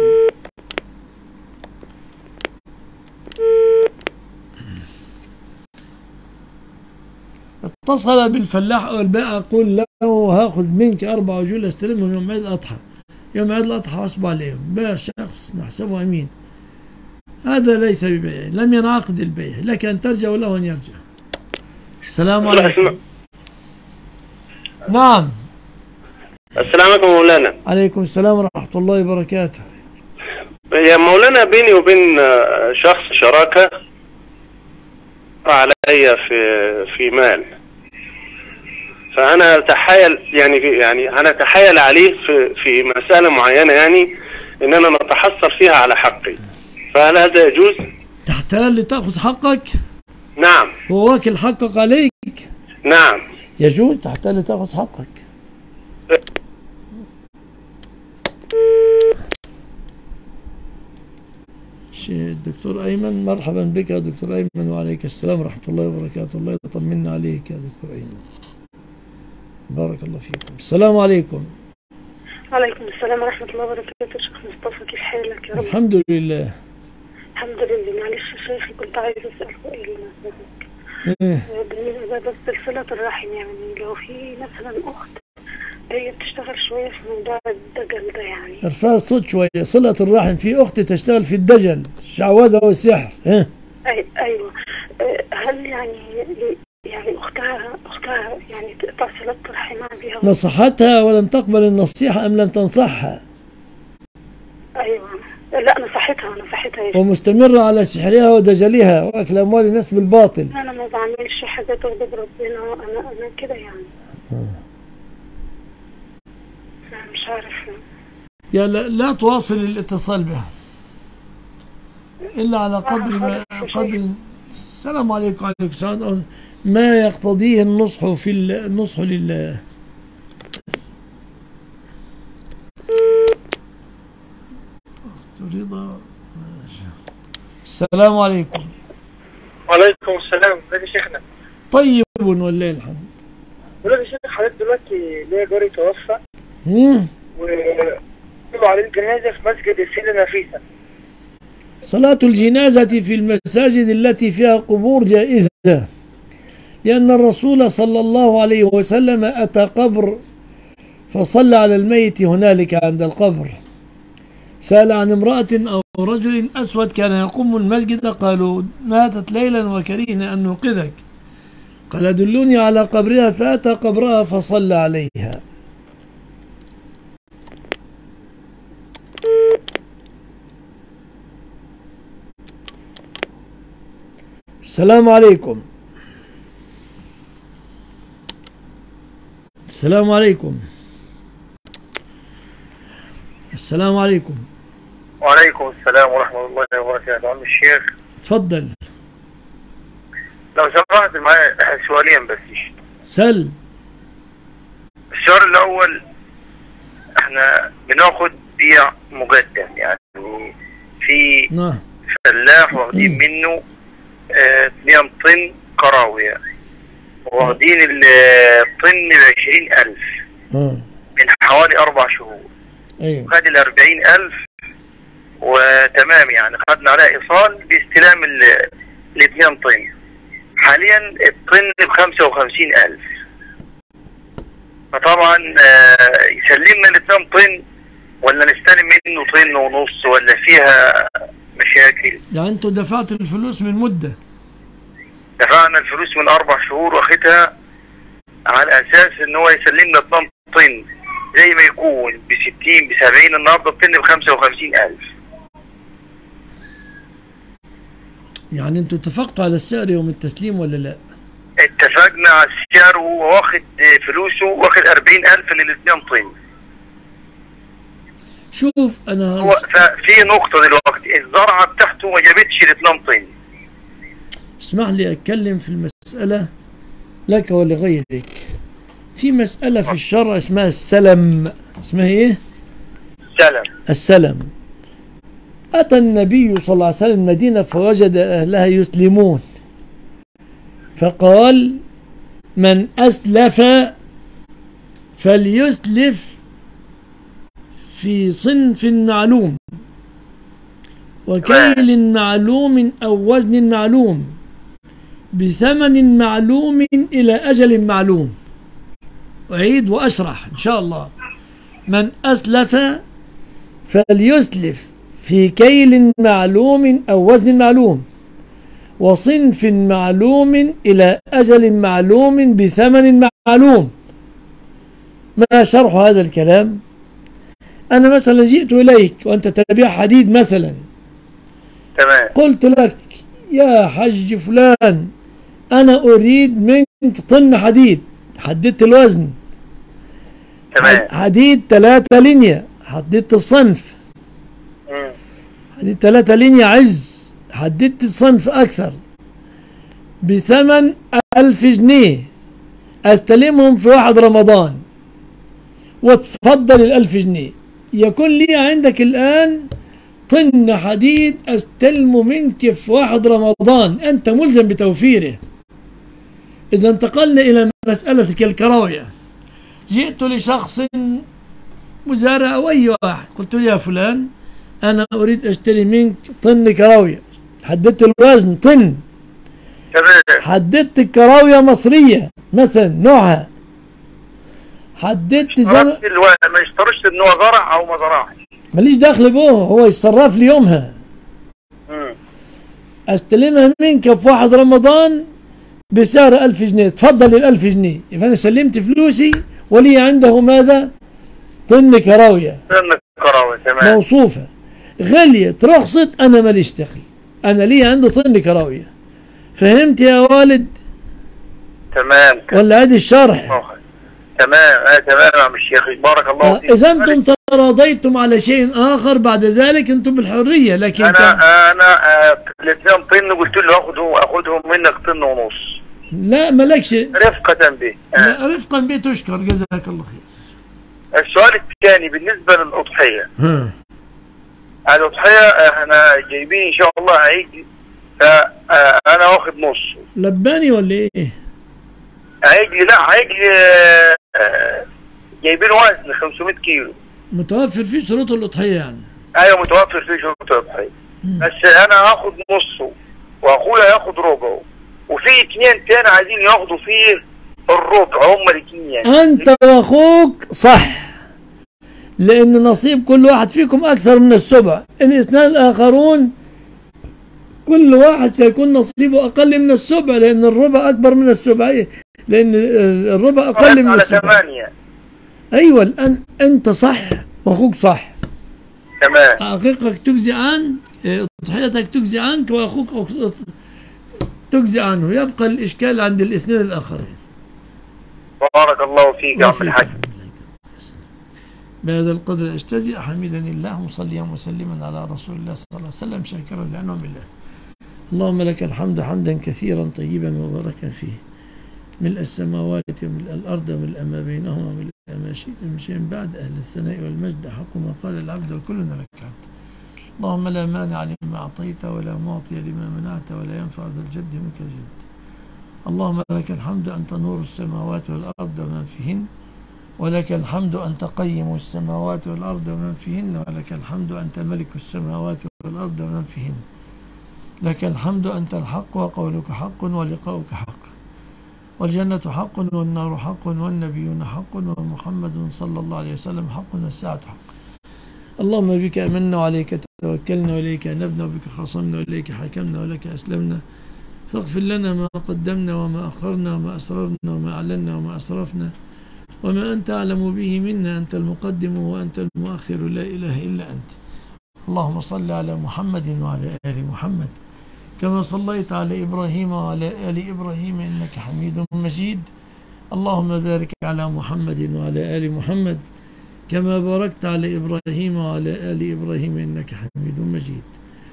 اتصل بالفلاح أو البائع قل له هاخذ منك أربع عجول استلمهم يوم عيد الأضحى يوم عيد الأضحى أصبح عليهم باع شخص نحسبه أمين هذا ليس ببيع لم ينعقد البيع لك أن ترجع وله أن يرجع السلام عليكم نعم السلام عليكم مولانا عليكم السلام ورحمة الله وبركاته يا مولانا بيني وبين آه، شخص شراكة علي في في مال فأنا أتحايل يعني في يعني أنا أتحايل عليه في في مسألة معينة يعني إن أنا نتحصل فيها على حقي فهل هذا يجوز؟ تحتال لتأخذ حقك نعم هو واكل حقك عليك نعم يجوز تحتال لتأخذ حقك شيء الدكتور أيمن مرحبا بك يا دكتور أيمن وعليك السلام ورحمة الله وبركاته الله يطمنا عليك يا دكتور أيمن بارك الله فيكم السلام عليكم وعليكم السلام ورحمة الله وبركاته شيخ مصطفى كيف حالك يا رب الحمد لله الحمد لله معلش يا شيخي كنت عايزة أسأل سؤال إيه. بالنسبة بس لصلة الرحم يعني لو في مثلا أخت هي بتشتغل شوية في موضوع الدجل ده يعني ارفع الصوت شوية صلة الرحم في أختي تشتغل في الدجل الشعوذة والسحر ها أي أيوة أه، هل يعني يعني أختها أختها يعني تقطع صلة رحمها بها نصحتها ولم تقبل النصيحة أم لم تنصحها أيوة لا نصحتها نصحتها يا شيخ. ومستمرة على سحرها ودجلها وأكل أموال الناس بالباطل أنا ما بعملش حاجة تغضب ربنا أنا أنا كده يعني أنا مش عارف يا لا, لا تواصل الاتصال بها إلا على قدر ما قدر السلام عليكم وعليكم السلام ما يقتضيه النصح في ال- النصح لله تريد ماشي. السلام عليكم وعليكم السلام ازيك يا شيخنا طيب ولله الحمد بقول لك يا شيخ حضرتك دلوقتي ليا جاري توفى مم. وقالوا عليه الجنازه في مسجد السيده نفيسه صلاة الجنازة في المساجد التي فيها قبور جائزة لأن الرسول صلى الله عليه وسلم أتى قبر فصلى على الميت هنالك عند القبر سأل عن امرأة أو رجل أسود كان يقوم المسجد قالوا ماتت ليلا وكرهنا أن نوقظك قال دلوني على قبرها فأتى قبرها فصلى عليها السلام عليكم السلام عليكم السلام عليكم وعليكم السلام ورحمه الله وبركاته عم الشيخ تفضل لو سمحت معايا سؤالين بس سل السؤال الاول احنا بناخد بيع مقدم يعني في نعم فلاح واخدين منه آه، 2 طن كراوية واخدين ال- الطن ب 20000 آه. من حوالي أربع شهور أيوه خد ال 40000 وتمام يعني خدنا عليها إيصال باستلام ال ال 2 طن حاليا الطن ب 55000 فطبعا آه، يسلمنا ال 2 طن ولا نستلم منه طن ونص ولا فيها مشاكل يعني انتوا دفعتوا الفلوس من مدة دفعنا الفلوس من اربع شهور واخدها على اساس ان هو يسلمنا 2 طن زي ما يكون ب 60 ب 70 النهارده الطن ب 55000 يعني انتوا اتفقتوا على السعر يوم التسليم ولا لا اتفقنا على السعر وهو واخد فلوسه واخد 40000 للاثنين طن شوف انا هو ففي نقطه دلوقتي الزرعه بتاعته ما جابتش الاثنين طن اسمح لي اتكلم في المسألة لك ولغيرك في مسألة في الشرع اسمها السلم اسمها ايه سلم السلم أتى النبي صلى الله عليه وسلم المدينة فوجد أهلها يسلمون فقال من أسلف فليسلف في صنف معلوم وكيل معلوم أو وزن معلوم بثمن معلوم إلى أجل معلوم أعيد وأشرح إن شاء الله من أسلف فليسلف في كيل معلوم أو وزن معلوم وصنف معلوم إلى أجل معلوم بثمن معلوم ما شرح هذا الكلام أنا مثلا جئت إليك وأنت تبيع حديد مثلا تمام قلت لك يا حج فلان أنا أريد منك طن حديد حددت الوزن تمام حديد ثلاثة لينيا حددت الصنف مم. حددت ثلاثة لينيا عز حددت الصنف أكثر بثمن ألف جنيه أستلمهم في واحد رمضان وتفضل الألف جنيه يكون لي عندك الآن طن حديد أستلمه منك في واحد رمضان أنت ملزم بتوفيره إذا انتقلنا إلى مسألة كالكراوية جئت لشخص مزارع أو أي واحد قلت له يا فلان أنا أريد أشتري منك طن كراوية حددت الوزن طن حددت الكراوية مصرية مثلا نوعها حددت زمن اشترطت الو... ما اشترطش ان هو زرع او ما زرعش ماليش دخل به هو يتصرف لي يومها مم. استلمها منك في واحد رمضان بسعر ألف جنيه تفضل الألف جنيه يبقى أنا سلمت فلوسي ولي عنده ماذا طن كراوية سن الكراوي تمام موصوفة غليت رخصت أنا ماليش دخل أنا لي عنده طن كراوية فهمت يا والد تمام ولا هذه الشرح تمام اه تمام يا عم الشيخ بارك الله فيك إذا أنتم تراضيتم على شيء آخر بعد ذلك أنتم بالحرية لكن انا كان انا آه، الاثنين طن قلت له اخدهم اخدهم منك طن ونص لا مالكش رفقة به لا رفقا به تشكر جزاك الله خير السؤال الثاني بالنسبة للأضحية ها. الأضحية آه، احنا جايبين ان شاء الله هيجي فانا واخد نص لباني ولا إيه؟ هيجي لا هيجي آه، آه، جايبين وزن 500 كيلو متوفر فيه شروط الأضحية يعني ايوه متوفر فيه شروط الأضحية بس انا هاخد نصه واخويا هياخد ربعه وفي اتنين تاني عايزين ياخدوا فيه الربع هما الاتنين يعني أنت وأخوك صح لأن نصيب كل واحد فيكم أكثر من السبع الاثنان الآخرون كل واحد سيكون نصيبه أقل من السبع لأن الربع أكبر من السبع لأن الربع أقل من على السبع ثمانية أيوة الآن أنت صح وأخوك صح تمام حقيقتك تجزي عن تضحيتك تجزي عنك وأخوك تجزي عنه يبقى الإشكال عند الاثنين الآخرين بارك الله فيك يا عم الحاج بهذا القدر أجتزئ حميدا الله مصليا وسلما على رسول الله صلى الله عليه وسلم شاكرا لأنعم الله اللهم لك الحمد حمدا كثيرا طيبا مباركا فيه ملء السماوات وملء الأرض وملء ما بينهما وملء ما شئت من شيء بعد أهل الثناء والمجد حق ما قال العبد وكلنا لك الحمد اللهم لا مانع لما أعطيت ولا معطي لما منعت ولا ينفع ذا الجد منك الجد اللهم لك الحمد أنت نور السماوات والأرض ومن فيهن ولك الحمد أنت قيم السماوات والأرض ومن فيهن ولك الحمد أنت ملك السماوات والأرض ومن فيهن لك الحمد أنت الحق وقولك حق ولقاؤك حق والجنة حق والنار حق والنبيون حق ومحمد صلى الله عليه وسلم حق والساعة حق اللهم بك أمنا وعليك توكلنا وإليك أنبنا وبك خصمنا وإليك حكمنا ولك أسلمنا فاغفر لنا ما قدمنا وما أخرنا وما أسررنا وما أعلنا وما أسرفنا وما أنت أعلم به منا أنت المقدم وأنت المؤخر لا إله إلا أنت اللهم صل على محمد وعلى آل محمد كما صليت على إبراهيم وعلى آل إبراهيم إنك حميد مجيد اللهم بارك على محمد وعلى آل محمد كما باركت على إبراهيم وعلى آل إبراهيم إنك حميد مجيد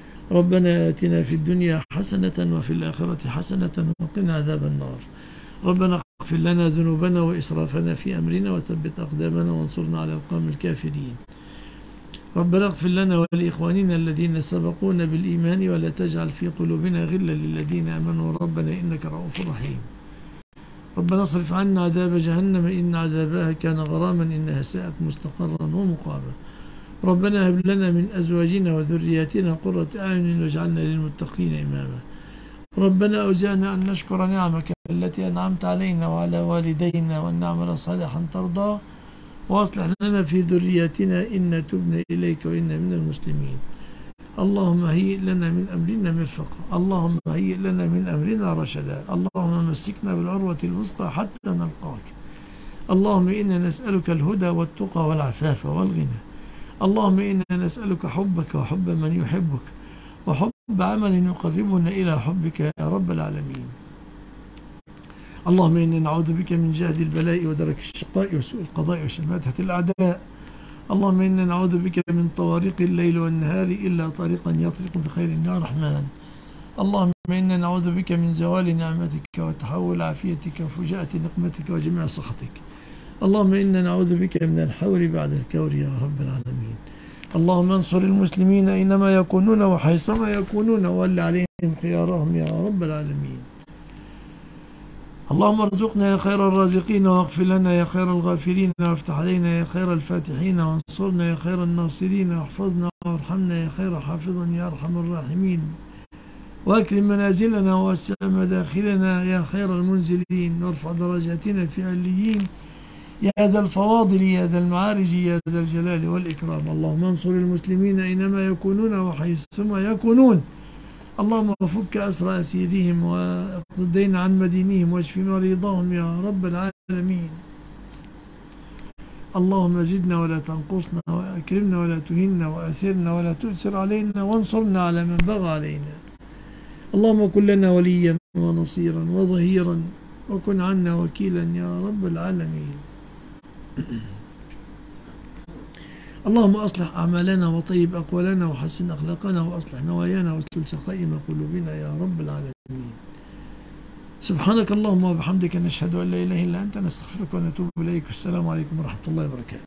ربنا آتنا في الدنيا حسنة وفي الآخرة حسنة وقنا عذاب النار ربنا اغفر لنا ذنوبنا وإسرافنا في أمرنا وثبت أقدامنا وانصرنا على القوم الكافرين ربنا اغفر لنا ولإخواننا الذين سبقونا بالإيمان ولا تجعل في قلوبنا غلا للذين آمنوا ربنا إنك رؤوف رحيم ربنا اصرف عنا عذاب جهنم إن عذابها كان غراما إنها ساءت مستقرا ومقاما ربنا هب لنا من أزواجنا وذرياتنا قرة أعين واجعلنا للمتقين إماما ربنا أوزعنا أن نشكر نعمك التي أنعمت علينا وعلى والدينا وأن نعمل صالحا ترضاه واصلح لنا في ذرياتنا إن تبنا إليك وإنا من المسلمين اللهم هيئ لنا من أمرنا مرفقا اللهم هيئ لنا من أمرنا رشدا اللهم مسكنا بالعروة الوثقى حتى نلقاك اللهم إنا نسألك الهدى والتقى والعفاف والغنى اللهم إنا نسألك حبك وحب من يحبك وحب عمل يقربنا إلى حبك يا رب العالمين اللهم إنا نعوذ بك من جهد البلاء ودرك الشقاء وسوء القضاء وشماتة الأعداء اللهم إنا نعوذ بك من طوارق الليل والنهار إلا طريقا يطرق بخير يا رحمن اللهم إنا نعوذ بك من زوال نعمتك وتحول عافيتك وفجاءة نقمتك وجميع سخطك اللهم إنا نعوذ بك من الحور بعد الكور يا رب العالمين اللهم انصر المسلمين أينما يكونون وحيثما يكونون وول عليهم خيارهم يا رب العالمين اللهم ارزقنا يا خير الرازقين واغفر لنا يا خير الغافرين وافتح علينا يا خير الفاتحين وانصرنا يا خير الناصرين واحفظنا وارحمنا يا خير حافظا يا ارحم الراحمين واكرم منازلنا ووسع مداخلنا يا خير المنزلين وارفع درجاتنا في عليين يا ذا الفواضل يا ذا المعارج يا ذا الجلال والإكرام اللهم انصر المسلمين أينما يكونون وحيثما يكونون اللهم فك أسرى أسيرهم واقض الدين عن مدينهم واشف مريضهم يا رب العالمين اللهم زدنا ولا تنقصنا وأكرمنا ولا تهنا وأسرنا ولا تؤثر علينا وانصرنا على من بغى علينا اللهم كن لنا وليا ونصيرا وظهيرا وكن عنا وكيلا يا رب العالمين اللهم أصلح أعمالنا وطيب أقوالنا وحسن أخلاقنا وأصلح نوايانا واسلل سخائم قلوبنا يا رب العالمين سبحانك اللهم وبحمدك نشهد أن لا إله إلا أنت نستغفرك ونتوب إليك والسلام عليكم ورحمة الله وبركاته